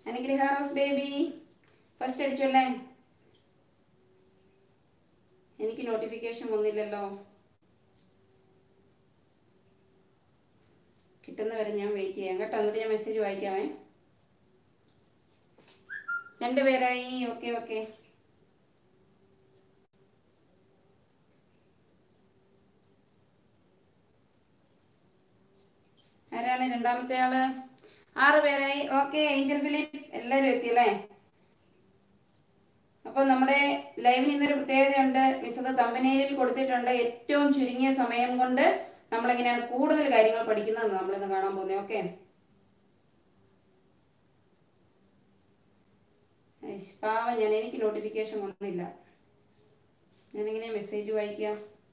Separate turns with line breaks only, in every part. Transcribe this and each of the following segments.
അനുഗ്രഹ rose baby first അടിച്ചല്ലേ എനിക്ക് notification വന്നില്ലല്ലോ കിട്ടുന്നവരെ ഞാൻ വെയിറ്റ് ചെയ്യാം കേട്ടോ എന്നിട്ട് ഞാൻ മെസ്സേജ് വായിക്കാമേ രണ്ടുപേരായി ഓക്കെ ഓക്കെ ആരാണ് രണ്ടാമത്തെ ആള് ആറ് പേരായി ഓക്കെ ഏഞ്ചൽ ഫിലിപ്പ് എല്ലാവരും എത്തിയല്ലേ അപ്പോൾ നമ്മുടെ ലൈവിന് ഇന്നൊരു പ്രത്യേകതയുണ്ട് മിസ് അത് തമ്പനയിൽ കൊടുത്തിട്ടുണ്ട് ഏറ്റവും ചുരുങ്ങിയ സമയം കൊണ്ട് നമ്മളെങ്ങനെയാണ് കൂടുതൽ കാര്യങ്ങൾ പഠിക്കുന്നത് നമ്മളിന്ന് കാണാൻ പോകുന്നത് ഓക്കെ പാവം ഞാൻ എനിക്ക് നോട്ടിഫിക്കേഷൻ വന്നില്ല ഞാനെങ്ങനെ മെസ്സേജ് വായിക്കാം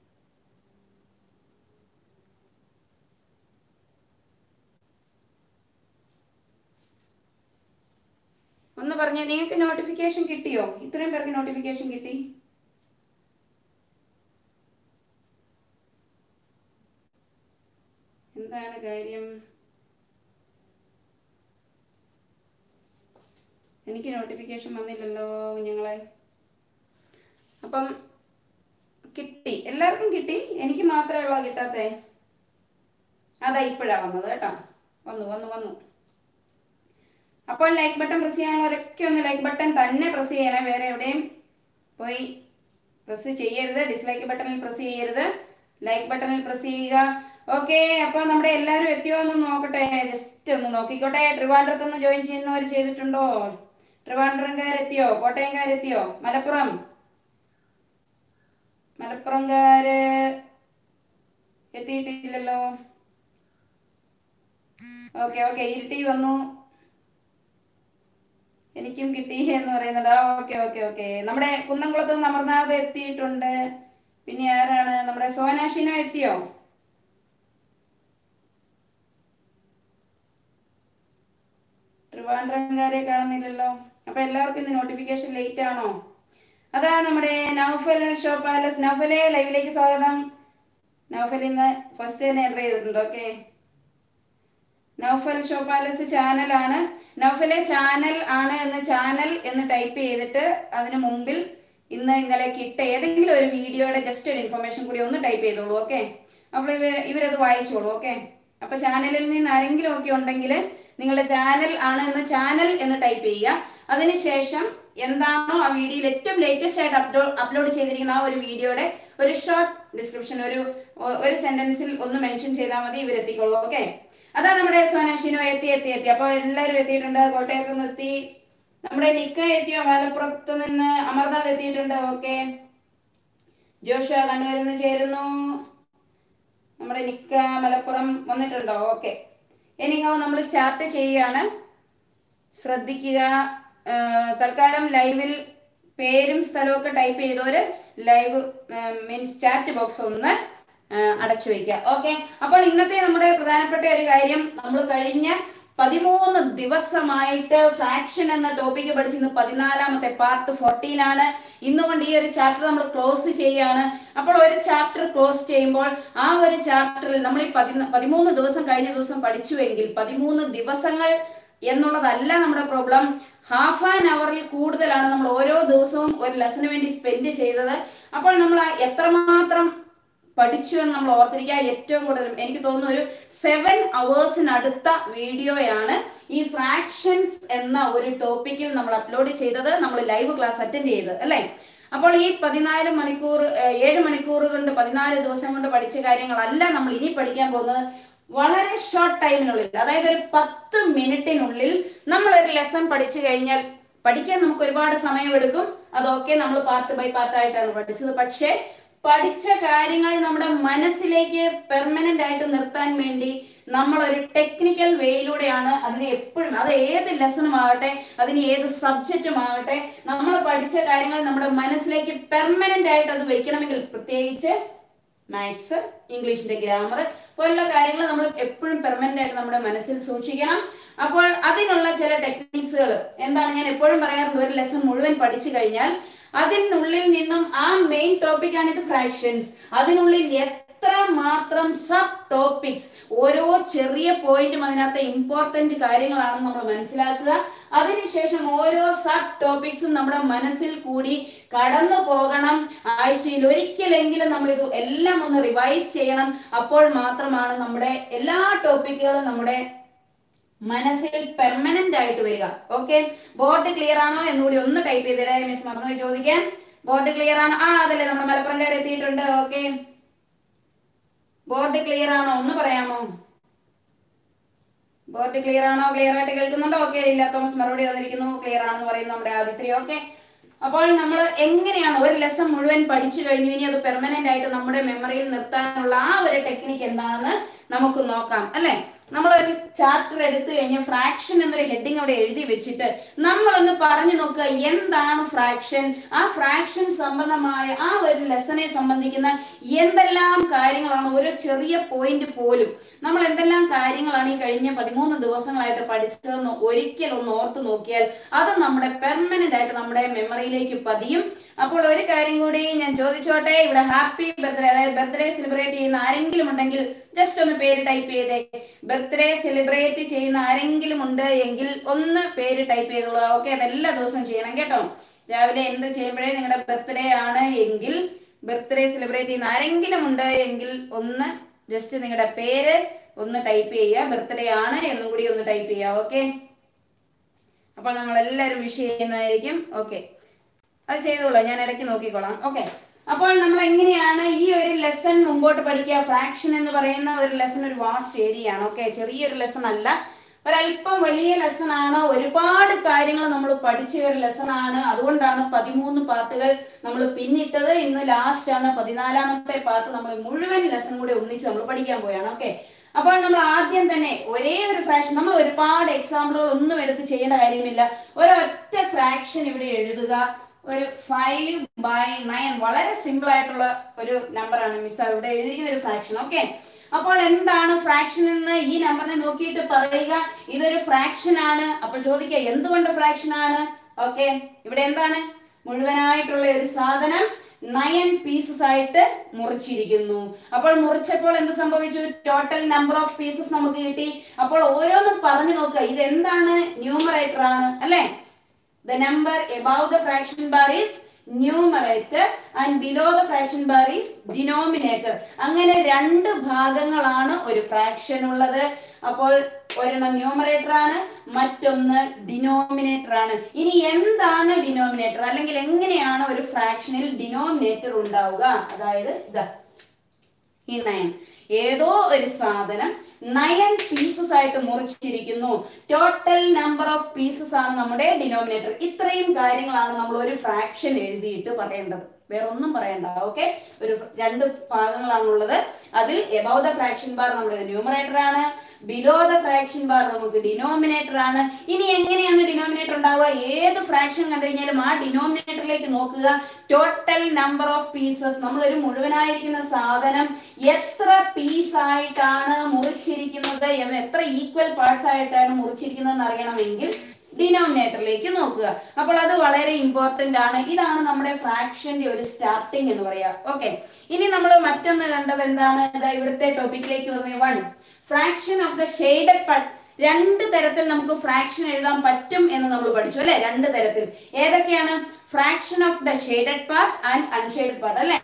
ഒന്ന് പറഞ്ഞേ നിങ്ങൾക്ക് നോട്ടിഫിക്കേഷൻ കിട്ടിയോ ഇത്രയും പേർക്ക് നോട്ടിഫിക്കേഷൻ കിട്ടി എന്താണ് കാര്യം എനിക്ക് നോട്ടിഫിക്കേഷൻ വന്നില്ലല്ലോ കുഞ്ഞുങ്ങളെ അപ്പം കിട്ടി എല്ലാവർക്കും കിട്ടി എനിക്ക് മാത്രമേ ഉള്ളൂ കിട്ടാത്തേ അതാ ഇപ്പോഴാ വന്നത് കേട്ടോ വന്നു വന്നു വന്നു അപ്പോൾ ലൈക്ക് ബട്ടൺ പ്രസ് ചെയ്യാനുള്ളവരൊക്കെ ഒന്ന് ലൈക്ക് ബട്ടൺ തന്നെ പ്രസ് ചെയ്യണേ വേറെ എവിടെയും പോയി പ്രസ് ചെയ്യരുത് ഡിസ്ലൈക്ക് ബട്ടണിൽ പ്രസ് ചെയ്യരുത് ലൈക്ക് ബട്ടണിൽ പ്രസ് ചെയ്യുക ഓക്കെ അപ്പോൾ നമ്മുടെ എല്ലാവരും എത്തിയോ എന്ന് നോക്കട്ടെ ജസ്റ്റ് ഒന്ന് നോക്കിക്കോട്ടെ ട്രിവാൻഡ്രത്ത് നിന്ന് ജോയിൻ ചെയ്യുന്നവർ ചെയ്തിട്ടുണ്ടോ ട്രിവാൻഡ്രംകാരെത്തിയോ കോട്ടയംകാരെത്തിയോ മലപ്പുറം മലപ്പുറംകാര് എത്തിയിട്ടില്ലല്ലോ ഓക്കെ ഓക്കെ ഇരുട്ടി വന്നു എനിക്കും കിട്ടി എന്ന് പറയുന്നുണ്ട് ആ ഓക്കെ ഓക്കെ ഓക്കെ നമ്മുടെ കുന്നംകുളത്ത് നിന്ന് അമർനാഥ് എത്തിയിട്ടുണ്ട് പിന്നെ ആരാണ് നമ്മുടെ സോനാഷിന എത്തിയോ ട്രിവാൻഡ്രംകാരെ കാണുന്നില്ലല്ലോ അപ്പൊ എല്ലാവർക്കും ഇന്ന് നോട്ടിഫിക്കേഷൻ ലേറ്റ് ആണോ അതാ നമ്മുടെ നൗഫൽ ഷോ പാലസ് നൗഫലെ ലൈവിലേക്ക് സ്വാഗതം നൗഫൽ ഇന്ന് ഫസ്റ്റ് തന്നെ എൻ്റർ ചെയ്തിട്ടുണ്ട് ഓക്കെ നൗഫൽ ഷോ പാലസ് ചാനലാണ് നൗഫലെ ചാനൽ ആണ് എന്ന് ചാനൽ എന്ന് ടൈപ്പ് ചെയ്തിട്ട് അതിന് മുമ്പിൽ ഇന്ന് ഇന്നലെ കിട്ട ഏതെങ്കിലും ഒരു വീഡിയോയുടെ ജസ്റ്റ് ഒരു ഇൻഫർമേഷൻ കൂടി ഒന്ന് ടൈപ്പ് ചെയ്തോളൂ ഓക്കെ അപ്പോൾ ഇവർ ഇവരത് വായിച്ചോളൂ ഓക്കെ അപ്പൊ ചാനലിൽ നിന്ന് ആരെങ്കിലും ഒക്കെ ഉണ്ടെങ്കിൽ നിങ്ങളുടെ ചാനൽ ആണ് എന്ന് ചാനൽ എന്ന് ടൈപ്പ് ചെയ്യുക അതിനുശേഷം എന്താണോ ആ വീഡിയോയിൽ ഏറ്റവും ലേറ്റസ്റ്റ് ആയിട്ട് അപ്ലോഡ് അപ്ലോഡ് ചെയ്തിരിക്കുന്ന ആ ഒരു വീഡിയോയുടെ ഒരു ഷോർട്ട് ഡിസ്ക്രിപ്ഷൻ ഒരു ഒരു സെന്റൻസിൽ ഒന്ന് മെൻഷൻ ചെയ്താൽ മതി ഇവരെത്തിക്കോളൂ ഓക്കെ അതാ നമ്മുടെ സോനാഷിനോ എത്തി എത്തി എത്തി അപ്പൊ എല്ലാവരും എത്തിയിട്ടുണ്ട് കോട്ടയത്ത് നിന്ന് എത്തി നമ്മുടെ നിക്ക എത്തിയോ മലപ്പുറത്ത് നിന്ന് അമർനാഥ് എത്തിയിട്ടുണ്ട് ഓക്കെ ജോഷ കണ്ണൂരിൽ നിന്ന് ചേരുന്നു നമ്മുടെ നിക്ക മലപ്പുറം വന്നിട്ടുണ്ടോ ഓക്കെ എനിക്കോ നമ്മൾ സ്റ്റാർട്ട് ചെയ്യുകയാണ് ശ്രദ്ധിക്കുക ആ, തൽക്കാലം ലൈവിൽ പേരും സ്ഥലവും ഒക്കെ ടൈപ്പ് ചെയ്തവര് ലൈവ് മീൻസ് ചാറ്റ് ബോക്സ് ഒന്ന് ആ, അടച്ചു വെക്കുക ഓക്കെ അപ്പോൾ ഇന്നത്തെ നമ്മുടെ പ്രധാനപ്പെട്ട ഒരു കാര്യം നമ്മൾ കഴിഞ്ഞ പതിമൂന്ന് ദിവസമായിട്ട് ഫ്രാക്ഷൻ എന്ന ടോപ്പിക്ക് പഠിച്ച് ഇന്ന് പതിനാലാമത്തെ പാർട്ട് ഫോർട്ടീൻ ആണ് ഇന്നുകൊണ്ട് ഈ ഒരു ചാപ്റ്റർ നമ്മൾ ക്ലോസ് ചെയ്യാണ് അപ്പോൾ ഒരു ചാപ്റ്റർ ക്ലോസ് ചെയ്യുമ്പോൾ ആ ഒരു ചാപ്റ്ററിൽ നമ്മൾ ഈ പതിന പതിമൂന്ന് ദിവസം കഴിഞ്ഞ ദിവസം പഠിച്ചുവെങ്കിൽ പതിമൂന്ന് ദിവസങ്ങൾ എന്നുള്ളതല്ല നമ്മുടെ പ്രോബ്ലം ഹാഫ് ആൻ അവറിൽ കൂടുതലാണ് നമ്മൾ ഓരോ ദിവസവും ഒരു ലെസന് വേണ്ടി സ്പെൻഡ് ചെയ്തത് അപ്പോൾ നമ്മൾ ആ എത്രമാത്രം പഠിച്ചു എന്ന് നമ്മൾ ഓർത്തിരിക്കുക ഏറ്റവും കൂടുതൽ എനിക്ക് തോന്നുന്നു ഒരു സെവൻ അവേഴ്സിനടുത്ത വീഡിയോയാണ് ഈ ഫ്രാക്ഷൻസ് എന്ന ഒരു ടോപ്പിക്കിൽ നമ്മൾ അപ്ലോഡ് ചെയ്തത് നമ്മൾ ലൈവ് ക്ലാസ് അറ്റൻഡ് ചെയ്തത് അല്ലേ അപ്പോൾ ഈ പതിനാല് മണിക്കൂർ ഏഹ്, ഏഴ് മണിക്കൂർ കൊണ്ട് പതിനാല് ദിവസം കൊണ്ട് പഠിച്ച കാര്യങ്ങളല്ല നമ്മൾ ഇനി പഠിക്കാൻ പോകുന്നത് വളരെ ഷോർട്ട് ടൈമിനുള്ളിൽ അതായത് ഒരു പത്ത് മിനിറ്റിനുള്ളിൽ നമ്മൾ ഒരു ലെസൺ പഠിച്ചു കഴിഞ്ഞാൽ പഠിക്കാൻ നമുക്ക് ഒരുപാട് സമയമെടുക്കും അതൊക്കെ നമ്മൾ പാർട്ട് ബൈ പാർട്ട് ആയിട്ടാണ് പഠിച്ചത് പക്ഷേ പഠിച്ച കാര്യങ്ങൾ നമ്മുടെ മനസ്സിലേക്ക് പെർമനന്റ് ആയിട്ട് നിർത്താൻ വേണ്ടി നമ്മൾ ഒരു ടെക്നിക്കൽ വേയിലൂടെയാണ് അതിനെ എപ്പോഴും അത് ഏത് ലെസണും ആകട്ടെ അതിന് ഏത് സബ്ജക്റ്റും ആകട്ടെ നമ്മൾ പഠിച്ച കാര്യങ്ങൾ നമ്മുടെ മനസ്സിലേക്ക് പെർമനന്റ് ആയിട്ട് അത് വെക്കണമെങ്കിൽ പ്രത്യേകിച്ച് മാത്സ് ഇംഗ്ലീഷിന്റെ ഗ്രാമർ പോലുള്ള കാര്യങ്ങൾ നമ്മൾ എപ്പോഴും പെർമനന്റ് ആയിട്ട് നമ്മുടെ മനസ്സിൽ സൂക്ഷിക്കണം അപ്പോൾ അതിനുള്ള ചില ടെക്നിക്സുകൾ എന്താണ് ഞാൻ എപ്പോഴും പറയാറുണ്ട് ഒരു ലെസൺ മുഴുവൻ പഠിച്ചു കഴിഞ്ഞാൽ അതിനുള്ളിൽ നിന്നും ആ മെയിൻ ടോപ്പിക്കാണ് ഇത് ഫ്രാക്ഷൻസ് അതിനുള്ളിൽ എത്ര എത്ര മാത്രം സബ് ടോപ്പിക്സ് ഓരോ ചെറിയ പോയിന്റും അതിനകത്ത് ഇമ്പോർട്ടന്റ് കാര്യങ്ങളാണെന്ന് നമ്മൾ മനസ്സിലാക്കുക അതിനുശേഷം ഓരോ സബ് ടോപ്പിക്സും നമ്മുടെ മനസ്സിൽ കൂടി കടന്നു പോകണം ആഴ്ചയിൽ ഒരിക്കലെങ്കിലും നമ്മൾ ഇത് എല്ലാം ഒന്ന് റിവൈസ് ചെയ്യണം അപ്പോൾ മാത്രമാണ് നമ്മുടെ എല്ലാ ടോപ്പിക്കുകളും നമ്മുടെ മനസ്സിൽ പെർമനന്റ് ആയിട്ട് വരിക ഓക്കെ ബോർഡ് ക്ലിയർ ആണോ എന്നുകൂടി ഒന്ന് ടൈപ്പ് ചെയ്ത് തരാം മിസ് മറന്നു ചോദിക്കാൻ ബോർഡ് ക്ലിയർ ആണോ ആ അതല്ലേ നമ്മുടെ മലപ്പുറംകാർ എത്തിയിട്ടുണ്ട് ഓക്കെ ബോർഡ് ക്ലിയർ ആണോ ഒന്ന് പറയാമോ ബോർഡ് ക്ലിയർ ആണോ ക്ലിയർ ആയിട്ട് കേൾക്കുന്നുണ്ടോ ഓക്കെ ഇല്ല തോമസ് മറുപടി തന്നിരിക്കുന്നു ക്ലിയർ ആണെന്ന് പറയുന്നു നമ്മുടെ ആദിത്രി ഓക്കെ അപ്പോൾ നമ്മൾ എങ്ങനെയാണ് ഒരു ലെസൺ മുഴുവൻ പഠിച്ചു കഴിഞ്ഞു ഇനി അത് പെർമനന്റ് ആയിട്ട് നമ്മുടെ മെമ്മറിയിൽ നിർത്താനുള്ള ആ ഒരു ടെക്നിക്ക് എന്താണെന്ന് നമുക്ക് നോക്കാം അല്ലെ നമ്മൾ ഒരു ചാപ്റ്റർ എടുത്തു കഴിഞ്ഞ് ഫ്രാക്ഷൻ എന്നൊരു ഹെഡിങ് അവിടെ എഴുതി വെച്ചിട്ട് നമ്മളൊന്ന് പറഞ്ഞു നോക്കുക എന്താണ് ഫ്രാക്ഷൻ ആ ഫ്രാക്ഷൻ സംബന്ധമായ ആ ഒരു ലെസനെ സംബന്ധിക്കുന്ന എന്തെല്ലാം കാര്യങ്ങളാണ് ഓരോ ചെറിയ പോയിന്റ് പോലും നമ്മൾ എന്തെല്ലാം കാര്യങ്ങളാണ് ഈ കഴിഞ്ഞ പതിമൂന്ന് ദിവസങ്ങളായിട്ട് പഠിച്ചതെന്ന് ഒരിക്കൽ ഒന്ന് ഓർത്ത് നോക്കിയാൽ അത് നമ്മുടെ പെർമനന്റ് ആയിട്ട് നമ്മുടെ മെമ്മറിയിലേക്ക് പതിയും അപ്പോൾ ഒരു കാര്യം കൂടി ഞാൻ ചോദിച്ചോട്ടെ ഇവിടെ ഹാപ്പി ബർത്ത്ഡേ അതായത് ബർത്ത്ഡേ സെലിബ്രേറ്റ് ചെയ്യുന്ന ആരെങ്കിലും ഉണ്ടെങ്കിൽ ജസ്റ്റ് ഒന്ന് പേര് ടൈപ്പ് ചെയ്തേ ബർത്ത്ഡേ സെലിബ്രേറ്റ് ചെയ്യുന്ന ആരെങ്കിലും ഉണ്ട് എങ്കിൽ ഒന്ന് പേര് ടൈപ്പ് ചെയ്തോളൂ ഓക്കെ അത് എല്ലാ ദിവസവും ചെയ്യണം കേട്ടോ രാവിലെ എന്ത് ചെയ്യുമ്പോഴേ നിങ്ങളുടെ ബർത്ത്ഡേ ആണ് എങ്കിൽ ബർത്ത്ഡേ സെലിബ്രേറ്റ് ചെയ്യുന്ന ആരെങ്കിലും ഉണ്ട് എങ്കിൽ ഒന്ന് ജസ്റ്റ് നിങ്ങളുടെ പേര് ഒന്ന് ടൈപ്പ് ചെയ്യുക ബർത്ത്ഡേ ആണ് എന്നും കൂടി ഒന്ന് ടൈപ്പ് ചെയ്യുക ഓക്കെ അപ്പോൾ നമ്മൾ എല്ലാവരും വിഷ് ചെയ്യുന്നതായിരിക്കും ഓക്കെ അത് ചെയ്തോളാം ഞാൻ ഇടയ്ക്ക് നോക്കിക്കോളാം ഓക്കെ അപ്പോൾ നമ്മൾ എങ്ങനെയാണ് ഈ ഒരു ലെസൺ മുമ്പോട്ട് പഠിക്കുക ഫ്രാക്ഷൻ എന്ന് പറയുന്ന ഒരു ലെസൺ ഒരു വാസ്റ്റ് ഏരിയ ആണ് ഓക്കെ ചെറിയൊരു ലെസൺ അല്ല ഒരല്പം വലിയ ലെസൺ ആണ് ഒരുപാട് കാര്യങ്ങൾ നമ്മൾ പഠിച്ച ഒരു ലെസൺ ആണ് അതുകൊണ്ടാണ് പതിമൂന്ന് പാർട്ടുകൾ നമ്മൾ പിന്നിട്ടത് ഇന്ന് ലാസ്റ്റ് ആണ് പതിനാലാമത്തെ പാർട്ട് നമ്മൾ മുഴുവൻ ലെസൺ കൂടി ഒന്നിച്ച് നമ്മൾ പഠിക്കാൻ പോയാണ് ഓക്കെ അപ്പോൾ നമ്മൾ ആദ്യം തന്നെ ഒരേ ഒരു ഫ്രാക്ഷൻ നമ്മൾ ഒരുപാട് എക്സാമ്പിളുകൾ ഒന്നും എടുത്ത് ചെയ്യേണ്ട കാര്യമില്ല ഒരൊറ്റ ഫ്രാക്ഷൻ ഇവിടെ എഴുതുക ഒരു ഫൈവ് ബൈ നയൻ വളരെ സിമ്പിൾ ആയിട്ടുള്ള ഒരു നമ്പറാണ് മിസ് ഇവിടെ എഴുതിയിരിക്കുന്ന ഒരു ഫ്രാക്ഷൻ ഓക്കെ അപ്പോൾ എന്താണ് ഫ്രാക്ഷൻ എന്ന് ഈ നമ്പറിനെ നോക്കിയിട്ട് പറയുക ഇതൊരു ഫ്രാക്ഷൻ ആണ് അപ്പോൾ ചോദിക്കുക എന്തുകൊണ്ട് ഫ്രാക്ഷൻ ആണ് ഓക്കെ ഇവിടെ എന്താണ് മുഴുവനായിട്ടുള്ള ഒരു സാധനം നയൻ പീസസ് ആയിട്ട് മുറിച്ചിരിക്കുന്നു അപ്പോൾ മുറിച്ചപ്പോൾ എന്ത് സംഭവിച്ചു ടോട്ടൽ നമ്പർ ഓഫ് പീസസ് നമുക്ക് കിട്ടി അപ്പോൾ ഓരോന്നും പറഞ്ഞു നോക്കുക ഇത് എന്താണ് ന്യൂമറേറ്റർ ആണ് അല്ലേ the number above the fraction bar is numerator and below the fraction bar is denominator അങ്ങനെ രണ്ട് ഭാഗങ്ങളാണ് ഒരു ഫ്രാക്ഷൻ ഉള്ളത് അപ്പോൾ ഒരെണ്ണം ന്യൂമറേറ്റർ ആണ് മറ്റൊന്ന് ഡിനോമിനേറ്റർ ആണ് ഇനി എന്താണ് ഡിനോമിനേറ്റർ അല്ലെങ്കിൽ എങ്ങനെയാണ് ഒരു ഫ്രാക്ഷനിൽ ഡിനോമിനേറ്റർ ഉണ്ടാവുക അതായത് ഇതാ ഈ നയൻ ഏതോ ഒരു സാധനം നയൻ പീസസ് ആയിട്ട് മുറിച്ചിരിക്കുന്നു ടോട്ടൽ നമ്പർ ഓഫ് പീസസ് ആണ് നമ്മുടെ ഡിനോമിനേറ്റർ ഇത്രയും കാര്യങ്ങളാണ് നമ്മൾ ഒരു ഫ്രാക്ഷൻ എഴുതിയിട്ട് പറയേണ്ടത് വേറെ ഒന്നും പറയണ്ട ഓക്കെ ഒരു രണ്ട് ഭാഗങ്ങളാണുള്ളത് അതിൽ എബവ് ദ ഫ്രാക്ഷൻ ബാർ നമ്മുടെ ന്യൂമറേറ്റർ ആണ് ബിലോ ദ ഫ്രാക്ഷൻ ബാർ നമുക്ക് ഡിനോമിനേറ്റർ ആണ് ഇനി എങ്ങനെയാണ് ഡിനോമിനേറ്റർ ഉണ്ടാവുക ഏത് ഫ്രാക്ഷൻ കണ്ടു കഴിഞ്ഞാലും ആ ഡിനോമിനേറ്ററിലേക്ക് നോക്കുക ടോട്ടൽ നമ്പർ ഓഫ് പീസസ് നമ്മൾ ഒരു മുഴുവനായിരിക്കുന്ന സാധനം എത്ര പീസ് ആയിട്ടാണ് മുറിച്ചിരിക്കുന്നത് എന്ന് എത്ര ഈക്വൽ പാർട്സ് ആയിട്ടാണ് മുറിച്ചിരിക്കുന്നത് എന്ന് അറിയണമെങ്കിൽ ഡിനോമിനേറ്ററിലേക്ക് നോക്കുക അപ്പോൾ അത് വളരെ ഇമ്പോർട്ടന്റ് ആണ് ഇതാണ് നമ്മുടെ ഫ്രാക്ഷന്റെ ഒരു സ്റ്റാർട്ടിങ് എന്ന് പറയാ ഓക്കെ ഇനി നമ്മൾ മറ്റൊന്ന് കണ്ടത് എന്താണ് ഇതാ ഇവിടുത്തെ ടോപ്പിക്കിലേക്ക് വന്ന one fraction of the shaded part രണ്ട് തരത്തിൽ നമുക്ക് ഫ്രാക്ഷൻ എഴുതാൻ പറ്റും എന്ന് നമ്മൾ പഠിച്ചു അല്ലെ രണ്ട് തരത്തിൽ ഏതൊക്കെയാണ് fraction of the shaded part and unshaded part അല്ലെ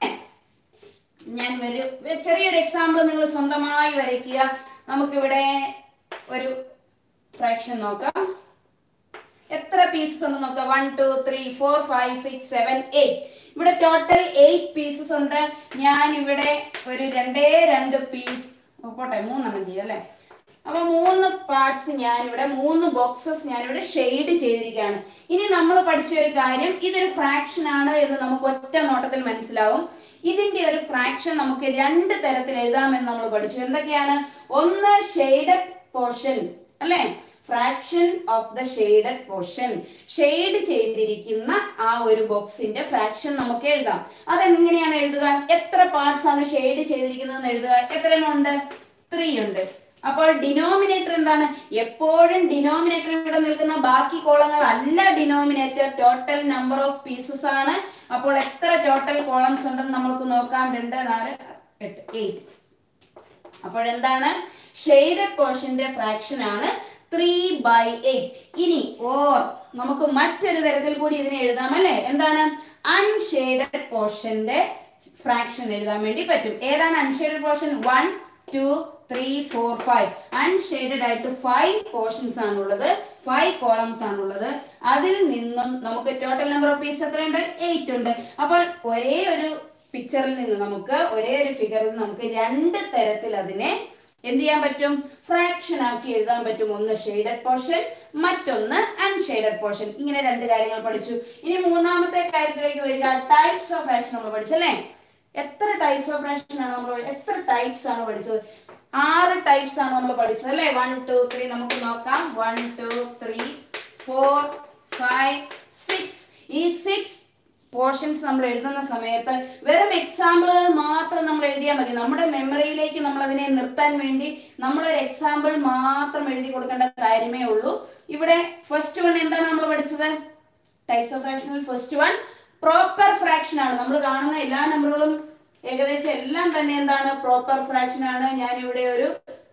ഞാൻ ഒരു ചെറിയൊരു എക്സാമ്പിൾ നിങ്ങൾ സ്വന്തമായി വരയ്ക്കുക നമുക്കിവിടെ ഒരു ഫ്രാക്ഷൻ നോക്കാം എത്ര പീസസ് ഉണ്ട് നോക്കാം one two three four five six seven eight ഇവിടെ ടോട്ടൽ എയ്റ്റ് പീസസ് ഉണ്ട് ഞാൻ ഇവിടെ ഒരു രണ്ടേ രണ്ട് പീസ് പോട്ടെ മൂന്നെണ്ണം ചെയ്യാം അല്ലെ അപ്പൊ മൂന്ന് പാർട്സ് ഞാനിവിടെ മൂന്ന് ബോക്സസ് ഞാനിവിടെ ഷെയ്ഡ് ചെയ്തിരിക്കുകയാണ് ഇനി നമ്മൾ പഠിച്ച ഒരു കാര്യം ഇതൊരു ഫ്രാക്ഷൻ ആണ് എന്ന് നമുക്ക് ഒറ്റ നോട്ടത്തിൽ മനസ്സിലാവും ഇതിന്റെ ഒരു ഫ്രാക്ഷൻ നമുക്ക് രണ്ട് തരത്തിൽ എഴുതാമെന്ന് നമ്മൾ പഠിച്ചു എന്തൊക്കെയാണ് ഒന്ന് ഷെയ്ഡഡ് പോർഷൻ അല്ലെ fraction of the shaded portion shade ചെയ്തിരിക്കുന്ന ആ ഒരു ബോക്സിന്റെ ഫ്രാക്ഷൻ നമുക്ക് എഴുതാം അതെങ്ങനെയാണ് എഴുതുക എത്ര പാർട്സ് ആണ് ഷെയ്ഡ് ചെയ്തിരിക്കുന്നതെന്ന് എഴുതുക എത്ര എണ്ണം ഉണ്ട് ത്രീ ഉണ്ട് അപ്പോൾ ഡിനോമിനേറ്റർ എന്താണ് എപ്പോഴും ഡിനോമിനേറ്റർ ഇവിടെ നിൽക്കുന്ന ബാക്കി കോളങ്ങൾ അല്ല denominator total number of pieces ആണ് അപ്പോൾ എത്ര ടോട്ടൽ കോളംസ് ഉണ്ടെന്ന് നമുക്ക് നോക്കാം രണ്ട് നാല് എട്ട് എയ്റ്റ് അപ്പോഴെന്താണ് ഷെയ്ഡഡ് പോർഷന്റെ ഫ്രാക്ഷൻ ആണ് ത്രീ ബൈ എയ്റ്റ് ഇനി ഓർ നമുക്ക് മറ്റൊരു തരത്തിൽ കൂടി ഇതിനെ എഴുതാം അല്ലെ എന്താണ് അൺഷെയ്ഡഡ് പോർഷന്റെ ഫ്രാക്ഷൻ എഴുതാൻ വേണ്ടി പറ്റും ഏതാണ് unshaded portion one two three four five unshaded ആയിട്ട് ഫൈവ് പോർഷൻസ് ആണുള്ളത് ഫൈവ് കോളംസ് ആണുള്ളത് അതിൽ നിന്നും നമുക്ക് ടോട്ടൽ നമ്പർ ഓഫ് പീസ് എത്രയുണ്ട് എയ്റ്റ് ഉണ്ട് അപ്പോൾ ഒരേ ഒരു പിക്ചറിൽ നിന്ന് നമുക്ക് ഒരേ ഒരു ഫിഗറിൽ നിന്ന് നമുക്ക് രണ്ട് തരത്തിൽ അതിനെ എന്ത് ചെയ്യാൻ പറ്റും ഫ്രാക്ഷൻ ആക്കി എഴുതാൻ പറ്റും ഒന്ന് ഷെയ്ഡഡ് പോർഷൻ മറ്റൊന്ന് അൺഷെയ്ഡഡ് പോർഷൻ ഇങ്ങനെ രണ്ട് കാര്യങ്ങൾ പഠിച്ചു ഇനി മൂന്നാമത്തെ കാര്യത്തിലേക്ക് വരിക ടൈപ്സ് ഓഫ് ഫ്രാക്ഷൻ നമ്മൾ പഠിച്ചല്ലേ എത്ര ടൈപ്സ് ഓഫ് ഫ്രാക്ഷൻ ആണ് നമ്മൾ എത്ര ടൈപ്സ് ആണ് പഠിച്ചത് ആറ് ടൈപ്സ് ആണ് നമ്മൾ പഠിച്ചത് അല്ലേ വൺ ടു ത്രീ നമുക്ക് നോക്കാം one two three four five six ഈ സിക്സ് പോർഷൻസ് നമ്മൾ എഴുതുന്ന സമയത്ത് വെറും എക്സാമ്പിളുകൾ മാത്രം നമ്മൾ എഴുതിയാൽ മതി നമ്മുടെ മെമ്മറിയിലേക്ക് നമ്മൾ അതിനെ നിർത്താൻ വേണ്ടി നമ്മൾ ഒരു എക്സാമ്പിൾ മാത്രം എഴുതി കൊടുക്കേണ്ട കാര്യമേ ഉള്ളൂ ഇവിടെ ഫസ്റ്റ് വൺ എന്താണ് നമ്മൾ പഠിച്ചത് ടൈപ്സ് ഓഫ് ഫ്രാക്ഷനിൽ ഫസ്റ്റ് വൺ പ്രോപ്പർ ഫ്രാക്ഷൻ ആണ് നമ്മൾ കാണുന്ന എല്ലാ നമ്പറുകളും ഏകദേശം എല്ലാം തന്നെ എന്താണ് പ്രോപ്പർ ഫ്രാക്ഷൻ ആണ് ഞാൻ ഇവിടെ ഒരു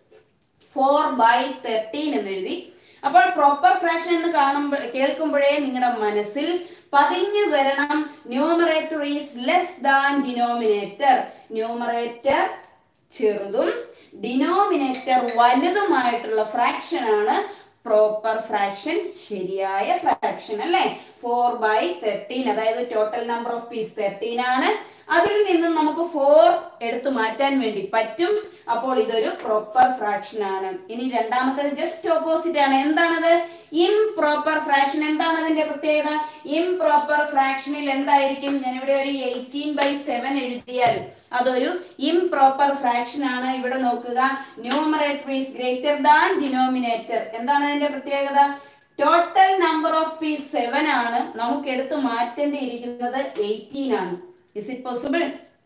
ഫോർ ബൈ തേർട്ടീൻ എന്ന് എഴുതി അപ്പോൾ പ്രോപ്പർ ഫ്രാക്ഷൻ എന്ന് കാണുമ്പോൾ കേൾക്കുമ്പോഴേ നിങ്ങളുടെ മനസ്സിൽ പതിഞ്ഞു വരണം numerator is less than denominator numerator ചെറുതും ഡിനോമിനേറ്റർ വലുതുമായിട്ടുള്ള ഫ്രാക്ഷൻ ആണ് പ്രോപ്പർ ഫ്രാക്ഷൻ ശരിയായ ഫ്രാക്ഷൻ അല്ലേ ഫോർ ബൈ തേർട്ടീൻ അതായത് total number of piece thirteen ആണ് അതിൽ നിന്നും നമുക്ക് ഫോർ എടുത്തു മാറ്റാൻ വേണ്ടി പറ്റും അപ്പോൾ ഇതൊരു പ്രോപ്പർ ഫ്രാക്ഷൻ ആണ് ഇനി രണ്ടാമത്തേത് ജസ്റ്റ് ഓപ്പോസിറ്റ് ആണ് എന്താണത് ഇംപ്രോപ്പർ ഫ്രാക്ഷൻ എന്താണ് അതിന്റെ പ്രത്യേകത ഇംപ്രോപ്പർ ഫ്രാക്ഷനിൽ എന്തായിരിക്കും ഞാനിവിടെ ഒരു എയ്റ്റീൻ ബൈ സെവൻ എഴുതിയാൽ അതൊരു ഇംപ്രോപ്പർ ഫ്രാക്ഷൻ ആണ് ഇവിടെ നോക്കുക numerator is greater than denominator എന്താണ് അതിന്റെ പ്രത്യേകത total number of piece seven ആണ് നമുക്ക് എടുത്ത് മാറ്റേണ്ടിയിരിക്കുന്നത് എയ്റ്റീൻ ആണ് is it possible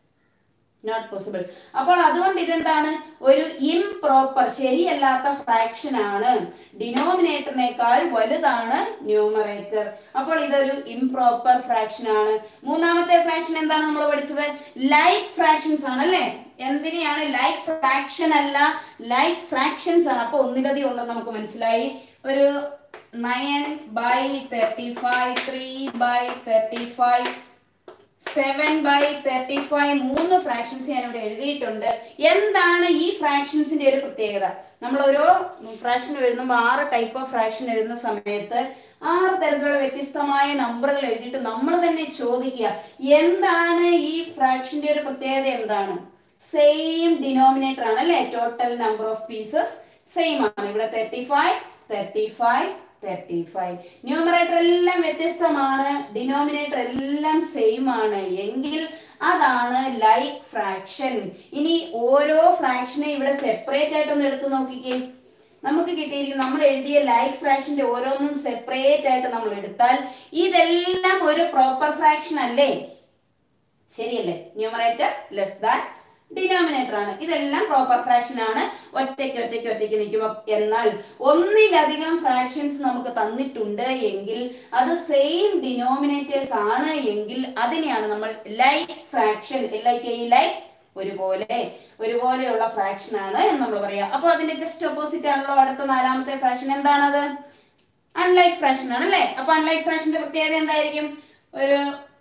not possible അപ്പോൾ അതുകൊണ്ട് ഇതെന്താണ് ഒരു ഇംപ്രോപ്പർ ശരിയല്ലാത്ത ഫ്രാക്ഷൻ ആണ് ഡിനോമിനേറ്ററിനേക്കാൾ വലുതാണ് ന്യൂമറേറ്റർ അപ്പോൾ ഇതൊരു ഇംപ്രോപ്പർ ഫ്രാക്ഷൻ ആണ് മൂന്നാമത്തെ ഫ്രാക്ഷൻ എന്താണ് നമ്മൾ പഠിച്ചത് ലൈക്ക് ഫ്രാക്ഷൻസ് ആണ് അല്ലേ എന്തിനെയാണ് ലൈക്ക് ഫ്രാക്ഷൻ അല്ല ലൈക്ക് ഫ്രാക്ഷൻസ് ആണ് അപ്പൊ ഒന്നിലധികം ഉണ്ടെന്ന് നമുക്ക് മനസ്സിലായി ഒരു nine by thirty five three by thirty five seven by thirty five മൂന്ന് ഫ്രാക്ഷൻസ് ഞാൻ ഇവിടെ എഴുതിയിട്ടുണ്ട് എന്താണ് ഈ ഫ്രാക്ഷൻസിന്റെ ഒരു പ്രത്യേകത നമ്മൾ ഓരോ ഫ്രാക്ഷൻ എഴുതുമ്പോൾ ആറ് ടൈപ്പ് ഓഫ് ഫ്രാക്ഷൻ എഴുതുന്ന സമയത്ത് ആറ് തരത്തിലുള്ള വ്യത്യസ്തമായ നമ്പറുകൾ എഴുതിയിട്ട് നമ്മൾ തന്നെ ചോദിക്കുക എന്താണ് ഈ ഫ്രാക്ഷന്റെ ഒരു പ്രത്യേകത എന്താണ് സെയിം ഡിനോമിനേറ്റർ ആണ് അല്ലെ total number of pieces same ആണ് ഇവിടെ thirty five thirty five thirty five numerator എല്ലാം വ്യത്യസ്തമാണ് ഡിനോമിനേറ്റർ എല്ലാം സെയിം ആണ് എങ്കിൽ അതാണ് ലൈക്ക് ഫ്രാക്ഷൻ ഇനി ഓരോ ഫ്രാക്ഷനെ ഇവിടെ സെപ്പറേറ്റ് ആയിട്ടൊന്ന് എടുത്തു നോക്കിക്കേ നമുക്ക് കിട്ടിയിരിക്കും നമ്മൾ എഴുതിയ ലൈക്ക് ഫ്രാക്ഷന്റെ ഓരോന്നും സെപ്പറേറ്റ് ആയിട്ട് നമ്മൾ എടുത്താൽ ഇതെല്ലാം ഒരു പ്രോപ്പർ ഫ്രാക്ഷൻ അല്ലേ ശരിയല്ലേ ന്യൂമറേറ്റർ ലെസ് ദാൻ ഡിനോമിനേറ്റർ ആണ് ഇതെല്ലാം പ്രോപ്പർ ഫ്രാക്ഷൻ ആണ് ഒറ്റയ്ക്ക് ഒറ്റയ്ക്ക് ഒറ്റയ്ക്ക് നിൽക്കുമ്പോൾ എന്നാൽ ഒന്നിലധികം ഫ്രാക്ഷൻസ് നമുക്ക് തന്നിട്ടുണ്ട് എങ്കിൽ അത് സെയിം ഡിനോമിനേറ്റേഴ്സ് ആണ് എങ്കിൽ അതിനെയാണ് നമ്മൾ ലൈക്ക് ഫ്രാക്ഷൻ ലൈക്ക് ലൈക്ക് ഒരുപോലെ ഒരുപോലെയുള്ള ഫ്രാക്ഷൻ ആണ് എന്ന് നമ്മൾ പറയാം അപ്പൊ അതിന്റെ ജസ്റ്റ് ഓപ്പോസിറ്റ് ആണല്ലോ അടുത്ത നാലാമത്തെ ഫ്രാക്ഷൻ എന്താണത് അൺലൈക്ക് ഫ്രാക്ഷൻ ആണ് അല്ലേ അപ്പൊ അൺലൈക്ക് ഫ്രാക്ഷന്റെ പ്രത്യേകത എന്തായിരിക്കും ഒരു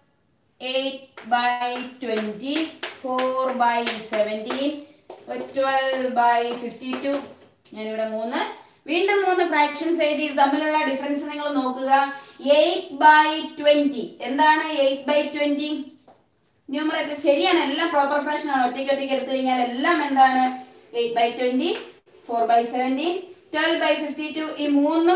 eight by twenty four by seventeen twelve by fifty two ഞാനിവിടെ മൂന്ന് വീണ്ടും മൂന്ന് ഫ്രാക്ഷൻസ് എഴുതി ഇത് തമ്മിലുള്ള ഡിഫറൻസ് നിങ്ങൾ നോക്കുക എയ്റ്റ് ബൈ ട്വന്റി എന്താണ് എയ്റ്റ് ബൈ ട്വന്റി ന്യൂമറേറ്റർ ശരിയാണ് എല്ലാം പ്രോപ്പർ ഫ്രാക്ഷൻ ആണ് ഒറ്റയ്ക്ക് ഒറ്റയ്ക്ക് എടുത്തു കഴിഞ്ഞാൽ എല്ലാം എന്താണ് eight by twenty four by seventeen twelve by fifty two ഈ മൂന്നും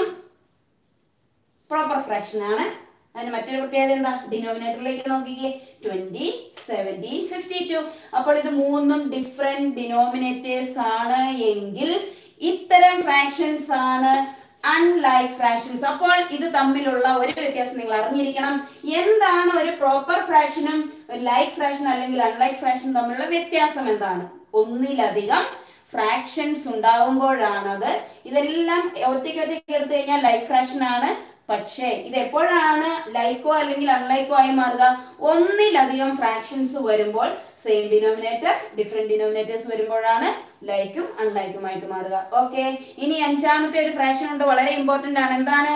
പ്രോപ്പർ ഫ്രാക്ഷൻ ആണ് അതിന് മറ്റൊരു പ്രത്യേകത എന്താ ഡിനോമിനേറ്ററിലേക്ക് നോക്കിക്കേ ട്വന്റി സെവൻറ്റീൻ ഫിഫ്റ്റി ടു അപ്പോൾ ഇത് മൂന്നും ഡിഫറെന്റ് ഡിനോമിനേറ്റേഴ്സ് ആണ് എങ്കിൽ ഇത്തരം ഫ്രാക്ഷൻസ് ആണ് അൺലൈക്ക് ഫ്രാക്ഷൻസ് അപ്പോൾ ഇത് തമ്മിലുള്ള ഒരു വ്യത്യാസം നിങ്ങൾ അറിഞ്ഞിരിക്കണം എന്താണ് ഒരു പ്രോപ്പർ ഫ്രാക്ഷനും ഒരു ലൈക്ക് ഫ്രാക്ഷൻ അല്ലെങ്കിൽ അൺലൈക്ക് ഫ്രാക്ഷൻ തമ്മിലുള്ള വ്യത്യാസം എന്താണ് ഒന്നിലധികം ഫ്രാക്ഷൻസ് ഉണ്ടാകുമ്പോഴാണത് ഇതെല്ലാം ഒറ്റയ്ക്ക് ഒറ്റയ്ക്ക് എടുത്തു കഴിഞ്ഞാൽ ലൈഫ് ഫ്രാക്ഷൻ ആണ് പക്ഷേ ഇത് എപ്പോഴാണ് ലൈക്കോ അല്ലെങ്കിൽ അൺലൈക്കോ ആയി മാറുക ഒന്നിലധികം ഫ്രാക്ഷൻസ് വരുമ്പോൾ സെയിം ഡിനോമിനേറ്റർ ഡിഫറെന്റ് ഡിനോമിനേറ്റേഴ്സ് വരുമ്പോഴാണ് ലൈക്കും അൺലൈക്കുമായിട്ട് മാറുക ഓക്കെ ഇനി അഞ്ചാമത്തെ ഒരു ഫ്രാക്ഷൻ ഉണ്ട് വളരെ ഇമ്പോർട്ടന്റ് ആണ് എന്താണ്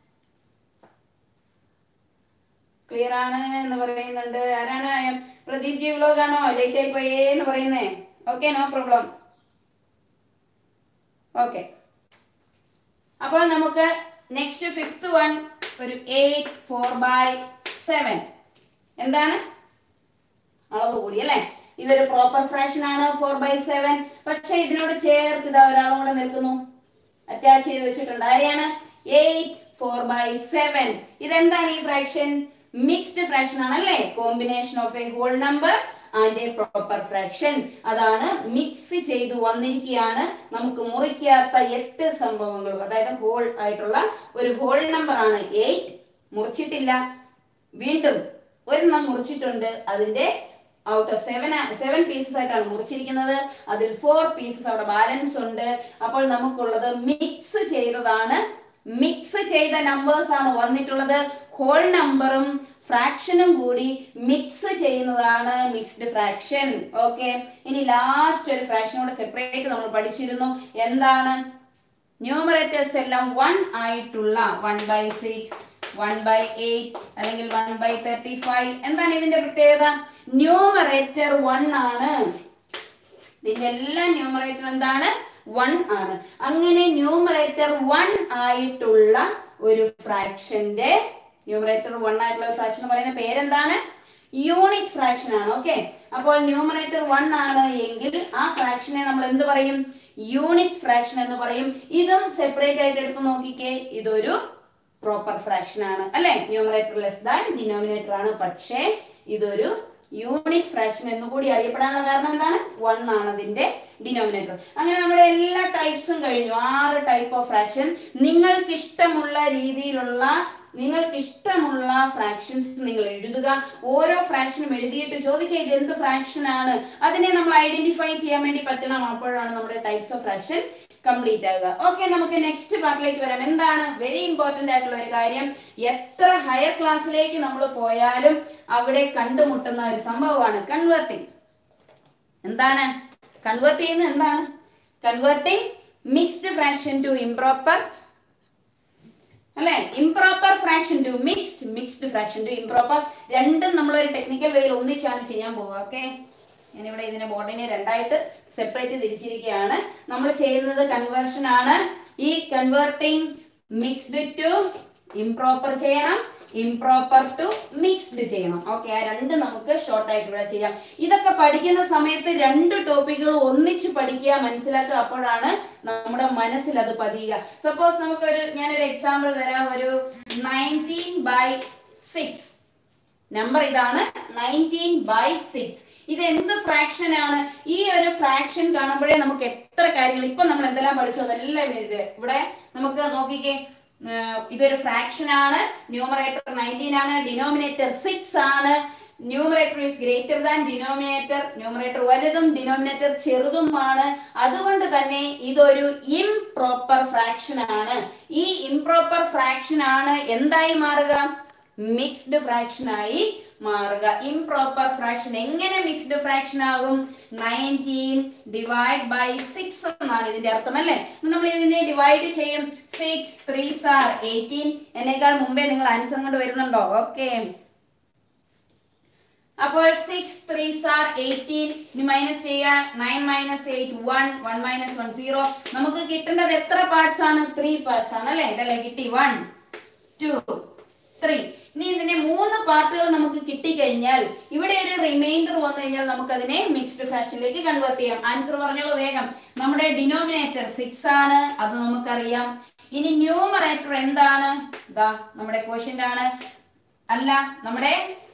ക്ലിയർ ആണ് എന്ന് പറയുന്നുണ്ട് ആരാണ് പ്രദീപ് ജി വ്ലോഗ് ആണോ ലേറ്റ് ആയി പോയേ എന്ന് പറയുന്നേ ഓക്കെ നോ പ്രോബ്ലം ഓക്കെ അപ്പോൾ നമുക്ക് നെക്സ്റ്റ് ഫിഫ്ത്ത് വൺ ഒരു എയ്റ്റ് ഫോർ ബൈ സെവൻ എന്താണ് അളവ് കൂടി അല്ലേ ഇതൊരു പ്രോപ്പർ ഫ്രാക്ഷൻ ആണ് ഫോർ ബൈ സെവൻ പക്ഷെ ഇതിനോട് ചേർത്ത് ഇതാ ഒരാളും കൂടെ നിൽക്കുന്നു അറ്റാച്ച് ചെയ്ത് വെച്ചിട്ടുണ്ട് ആരെയാണ് എയ്റ്റ് ഫോർ ബൈ സെവൻ ഇതെന്താണ് ഈ ഫ്രാക്ഷൻ മിക്സ്ഡ് ഫ്രാക്ഷൻ ആണല്ലേ combination of a whole number and a proper fraction അതാണ് മിക്സ് ചെയ്തു വന്നിരിക്കുകയാണ് നമുക്ക് മുറിക്കാത്ത എട്ട് സംഭവങ്ങൾ അതായത് ഹോൾ ആയിട്ടുള്ള ഒരു ഹോൾ നമ്പർ ആണ് എയ്റ്റ് മുറിച്ചിട്ടില്ല വീണ്ടും ഒരെണ്ണം മുറിച്ചിട്ടുണ്ട് അതിന്റെ out of seven seven pieces ആയിട്ടാണ് മുറിച്ചിരിക്കുന്നത് അതിൽ ഫോർ പീസസ് അവിടെ ബാലൻസ് ഉണ്ട് അപ്പോൾ നമുക്കുള്ളത് മിക്സ് ചെയ്തതാണ് മിക്സ് ചെയ്ത നമ്പേഴ്സ് ആണ് വന്നിട്ടുള്ളത് ഹോൾ നമ്പറും ഫ്രാക്ഷനും കൂടി മിക്സ് ചെയ്യുന്നതാണ് മിക്സ്ഡ് ഫ്രാക്ഷൻ ഓക്കെ ഇനി ലാസ്റ്റ് ഒരു ഫ്രാക്ഷനോട് സെപ്പറേറ്റ് നമ്മൾ പഠിച്ചിരുന്നു എന്താണ് ന്യൂമറേറ്റേഴ്സ് എല്ലാം വൺ ആയിട്ടുള്ള one by six one by eight അല്ലെങ്കിൽ വൺ ബൈ തേർട്ടി ഫൈവ് എന്താണ് ഇതിന്റെ പ്രത്യേകത ന്യൂമറേറ്റർ വൺ ആണ് ഇതിന്റെ എല്ലാ ന്യൂമറേറ്റർ എന്താണ് വൺ ആണ് അങ്ങനെ ന്യൂമറേറ്റർ വൺ ആയിട്ടുള്ള ഒരു ഫ്രാക്ഷന്റെ ന്യൂമറേറ്റർ വൺ ആയിട്ടുള്ള ഒരു ഫ്രാക്ഷൻ പറയുന്ന പേരെന്താണ് യൂണിറ്റ് ഫ്രാക്ഷൻ ആണ് ഓക്കെ അപ്പോൾ ന്യൂമറേറ്റർ വൺ ആണ് എങ്കിൽ ആ ഫ്രാക്ഷനെ നമ്മൾ എന്ത് പറയും യൂണിറ്റ് ഫ്രാക്ഷൻ എന്ന് പറയും ഇതും സെപ്പറേറ്റ് ആയിട്ട് എടുത്ത് നോക്കിക്കേ ഇതൊരു പ്രോപ്പർ ഫ്രാക്ഷൻ ആണ് അല്ലെ ന്യൂമറേറ്റർ ലെസ് ദാൻ ഡിനോമിനേറ്റർ ആണ് പക്ഷേ ഇതൊരു യൂണിറ്റ് ഫ്രാക്ഷൻ എന്ന് കൂടി അറിയപ്പെടാനുള്ള കാരണം എന്താണ് വൺ ആണ് അതിന്റെ ഡിനോമിനേറ്റർ അങ്ങനെ നമ്മുടെ എല്ലാ ടൈപ്സും കഴിഞ്ഞു ആറ് ടൈപ്പ് ഓഫ് ഫ്രാക്ഷൻ നിങ്ങൾക്ക് ഇഷ്ടമുള്ള രീതിയിലുള്ള നിങ്ങൾക്ക് ഇഷ്ടമുള്ള ഫ്രാക്ഷൻസ് നിങ്ങൾ എഴുതുക ഓരോ ഫ്രാക്ഷനും എഴുതിയിട്ട് ചോദിക്കുക ഇത് എന്ത് ഫ്രാക്ഷൻ ആണ് അതിനെ നമ്മൾ ഐഡന്റിഫൈ ചെയ്യാൻ വേണ്ടി പറ്റണം അപ്പോഴാണ് നമ്മുടെ ടൈപ്സ് ഓഫ് ഫ്രാക്ഷൻ കംപ്ലീറ്റ് ആകുക ഓക്കെ നമുക്ക് നെക്സ്റ്റ് പാർട്ടിലേക്ക് വരാം എന്താണ് വെരി ഇമ്പോർട്ടന്റ് ആയിട്ടുള്ള ഒരു കാര്യം എത്ര ഹയർ ക്ലാസ്സിലേക്ക് നമ്മൾ പോയാലും അവിടെ കണ്ടുമുട്ടുന്ന ഒരു സംഭവമാണ് കൺവേർട്ടിങ് എന്താണ് കൺവേർട്ട് ചെയ്യുന്നത് എന്താണ് converting mixed fraction to improper അല്ലെ improper fraction to mixed mixed fraction to improper രണ്ടും നമ്മൾ ഒരു ടെക്നിക്കൽ വേയിൽ ഒന്നിച്ചാണ് ചെയ്യാൻ പോവുക ഓക്കെ ഞാനിവിടെ ഇതിനെ ബോർഡിനെ രണ്ടായിട്ട് സെപ്പറേറ്റ് തിരിച്ചിരിക്കുകയാണ് നമ്മൾ ചെയ്യുന്നത് കൺവേർഷൻ ആണ് ഈ കൺവേർട്ടിങ് മിക്സ്ഡ് ടു ഇംപ്രോപ്പർ ചെയ്യണം ഇംപ്രോപ്പർ ടു മിക്സ്ഡ് ചെയ്യണം ഓക്കെ ആ രണ്ട് നമുക്ക് ഷോർട്ട് ആയിട്ട് ഇവിടെ ചെയ്യാം ഇതൊക്കെ പഠിക്കുന്ന സമയത്ത് രണ്ട് ടോപ്പിക്കുകൾ ഒന്നിച്ച് പഠിക്കുക മനസ്സിലാക്കുക അപ്പോഴാണ് നമ്മുടെ മനസ്സിൽ അത് പതിയുക സപ്പോസ് നമുക്കൊരു ഞാനൊരു എക്സാമ്പിൾ തരാം ഒരു നയൻറ്റീൻ ബൈ സിക്സ് നമ്പർ ഇതാണ് നയൻറ്റീൻ ബൈ സിക്സ് ഇത് എന്ത് ഫ്രാക്ഷൻ ആണ് ഈ ഒരു ഫ്രാക്ഷൻ കാണുമ്പോഴേ നമുക്ക് എത്ര കാര്യങ്ങൾ ഇപ്പൊ നമ്മൾ എന്തെല്ലാം പഠിച്ചു അതെല്ലാം ഇത് ഇവിടെ നമുക്ക് നോക്കിക്കേ ഏർ ഇതൊരു ഫ്രാക്ഷൻ ആണ് ന്യൂമറേറ്റർ നയൻറ്റീൻ ആണ് ഡിനോമിനേറ്റർ സിക്സ് ആണ് numerator is greater than denominator numerator വലുതും ഡിനോമിനേറ്റർ ചെറുതുമാണ് അതുകൊണ്ട് തന്നെ ഇതൊരു ഇംപ്രോപ്പർ ഫ്രാക്ഷൻ ആണ് ഈ ഇംപ്രോപ്പർ ഫ്രാക്ഷൻ ആണ് എന്തായി മാറുക മിക്സ്ഡ് ഫ്രാക്ഷൻ ആയി മാറുക ഇംപ്രോപ്പർ ഫ്രാക്ഷൻ എങ്ങനെ മിക്സ്ഡ് ഫ്രാക്ഷൻ ആകും നയൻറ്റീൻ ഡിവൈഡ് ബൈ സിക്സ് എന്നാണ് ഇതിന്റെ അർത്ഥം അല്ലേ നമ്മൾ ഇതിനെ ഡിവൈഡ് ചെയ്യും സിക്സ് ത്രീ സാർ എയ്റ്റീൻ എന്നേക്കാൾ മുമ്പേ നിങ്ങൾ ആൻസർ കൊണ്ട് വരുന്നുണ്ടോ ഓക്കെ അപ്പോൾ സിക്സ് ത്രീ സാർ എയ്റ്റീൻ ഇനി മൈനസ് ചെയ്യുക nine minus eight one one minus one zero നമുക്ക് കിട്ടേണ്ടത് എത്ര പാർട്സ് ആണ് ത്രീ പാർട്സ് ആണ് അല്ലേ ഇതല്ലേ കിട്ടി വൺ ടു ത്രീ ഇനി ഇതിനെ മൂന്ന് പാർട്ടുകൾ നമുക്ക് കിട്ടിക്കഴിഞ്ഞാൽ ഇവിടെ ഒരു റിമൈൻഡർ വന്നു കഴിഞ്ഞാൽ നമുക്ക് അതിനെ മിക്സ്ഡ് ഫ്രാക്ഷനിലേക്ക് കൺവേർട്ട് ചെയ്യാം ആൻസർ പറഞ്ഞോളൂ വേഗം നമ്മുടെ ഡിനോമിനേറ്റർ സിക്സ് ആണ് അത് നമുക്കറിയാം ഇനി ന്യൂമറേറ്റർ എന്താണ് ഇതാ നമ്മുടെ ക്വസ്റ്റ്യൻ ആണ് അല്ല നമ്മുടെ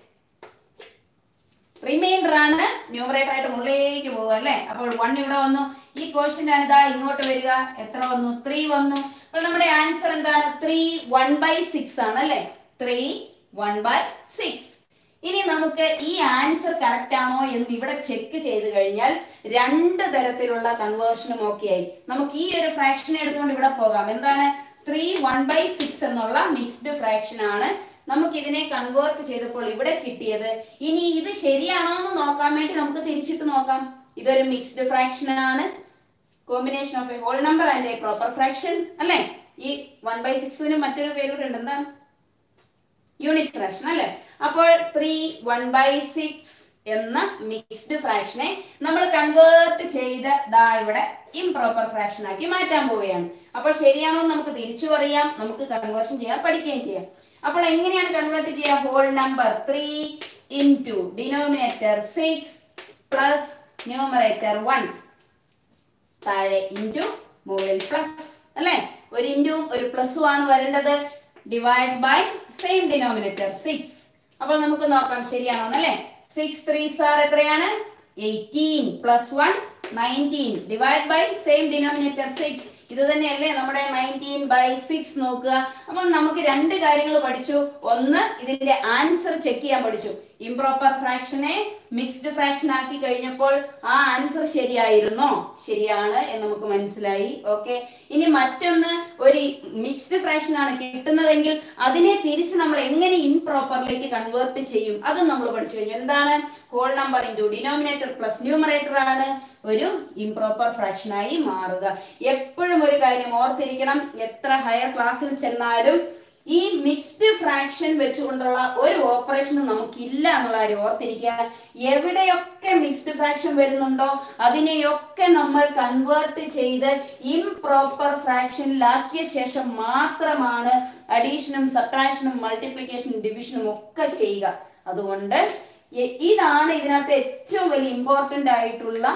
റിമൈൻഡർ ആണ് ന്യൂമറേറ്റർ ആയിട്ട് മുകളിലേക്ക് പോകുക അല്ലേ അപ്പോൾ വൺ ഇവിടെ വന്നു ഈ ക്വസ്റ്റ്യൻ ആണ് ഇതാ ഇങ്ങോട്ട് വരിക എത്ര വന്നു ത്രീ വന്നു അപ്പോൾ നമ്മുടെ ആൻസർ എന്താണ് ത്രീ വൺ ബൈ സിക്സ് ആണ് അല്ലേ ത്രീ വൺ ബൈ സിക്സ് ഇനി നമുക്ക് ഈ ആൻസർ കറക്റ്റ് ആണോ എന്ന് ഇവിടെ ചെക്ക് ചെയ്ത് കഴിഞ്ഞാൽ രണ്ട് തരത്തിലുള്ള കൺവേർഷനും ഓക്കെ ആയി നമുക്ക് ഈ ഒരു ഫ്രാക്ഷൻ എടുത്തുകൊണ്ട് ഇവിടെ പോകാം എന്താണ് ത്രീ വൺ ബൈ സിക്സ് എന്നുള്ള മിക്സ്ഡ് ഫ്രാക്ഷൻ ആണ് നമുക്ക് ഇതിനെ കൺവേർട്ട് ചെയ്തപ്പോൾ ഇവിടെ കിട്ടിയത് ഇനി ഇത് ശരിയാണോ എന്ന് നോക്കാൻ വേണ്ടി നമുക്ക് തിരിച്ചിട്ട് നോക്കാം ഇതൊരു മിക്സ്ഡ് ഫ്രാക്ഷൻ ആണ് combination of a whole number and a proper fraction അല്ലേ ഈ വൺ ബൈ സിക്സിന് മറ്റൊരു പേര് കൂടെ ഉണ്ട് എന്താണ് യൂണിറ്റ് ഫ്രാക്ഷൻ അല്ലേ അപ്പോൾ ത്രീ വൺ ബൈ സിക്സ് എന്ന മിക്സ്ഡ് ഫ്രാക്ഷനെ നമ്മൾ കൺവേർട്ട് ചെയ്ത് ദാ ഇവിടെ ഇംപ്രോപ്പർ ഫ്രാക്ഷൻ ആക്കി മാറ്റാൻ പോവുകയാണ് അപ്പോൾ ശരിയാണോ എന്ന് നമുക്ക് തിരിച്ചു പറയാം നമുക്ക് കൺവേർഷൻ ചെയ്യാൻ പഠിക്കുകയും ചെയ്യാം അപ്പോൾ എങ്ങനെയാണ് കൺവേർട്ട് ചെയ്യുക whole number three into denominator six plus numerator one താഴെ ഇൻറ്റു മുകളിൽ പ്ലസ് അല്ലേ ഒരു ഇൻറ്റും ഒരു പ്ലസും ആണ് വരേണ്ടത് divide by same denominator six അപ്പോൾ നമുക്ക് നോക്കാം ശരിയാണോ അല്ലേ സിക്സ് ത്രീ സാർ എത്രയാണ് eighteen plus one nineteen divide by same denominator six ഇത് തന്നെയല്ലേ നമ്മുടെ നയൻറ്റീൻ ബൈ സിക്സ് നോക്കുക അപ്പം നമുക്ക് രണ്ട് കാര്യങ്ങൾ പഠിച്ചു ഒന്ന് ഇതിന്റെ ആൻസർ ചെക്ക് ചെയ്യാൻ പഠിച്ചു ഇംപ്രോപ്പർ ഫ്രാക്ഷനെ മിക്സ്ഡ് ഫ്രാക്ഷൻ ആക്കി കഴിഞ്ഞപ്പോൾ ആ ആൻസർ ശരിയായിരുന്നോ ശരിയാണ് എന്ന് നമുക്ക് മനസ്സിലായി ഓക്കെ ഇനി മറ്റൊന്ന് ഒരു മിക്സ്ഡ് ഫ്രാക്ഷൻ ആണ് കിട്ടുന്നതെങ്കിൽ അതിനെ തിരിച്ച് നമ്മൾ എങ്ങനെ ഇംപ്രോപ്പറിലേക്ക് കൺവേർട്ട് ചെയ്യും അത് നമ്മൾ പഠിച്ചു കഴിഞ്ഞു എന്താണ് whole number into denominator plus numerator ആണ് ഒരു ഇംപ്രോപ്പർ ഫ്രാക്ഷൻ ആയി മാറുക എപ്പോഴും ഒരു കാര്യം ഓർത്തിരിക്കണം എത്ര ഹയർ ക്ലാസ്സിൽ ചെന്നാലും ഈ മിക്സ്ഡ് ഫ്രാക്ഷൻ വെച്ചുകൊണ്ടുള്ള ഒരു ഓപ്പറേഷനും നമുക്കില്ല എന്നുള്ള കാര്യം ഓർത്തിരിക്കുക എവിടെയൊക്കെ മിക്സ്ഡ് ഫ്രാക്ഷൻ വരുന്നുണ്ടോ അതിനെയൊക്കെ നമ്മൾ കൺവേർട്ട് ചെയ്ത് ഇംപ്രോപ്പർ ഫ്രാക്ഷനിലാക്കിയ ശേഷം മാത്രമാണ് അഡീഷനും സബ്ട്രാക്ഷനും മൾട്ടിപ്ലിക്കേഷനും ഡിവിഷനും ഒക്കെ ചെയ്യുക അതുകൊണ്ട് ഇ- ഇതാണ് ഇതിനകത്ത് ഏറ്റവും വലിയ ഇമ്പോർട്ടന്റ് ആയിട്ടുള്ള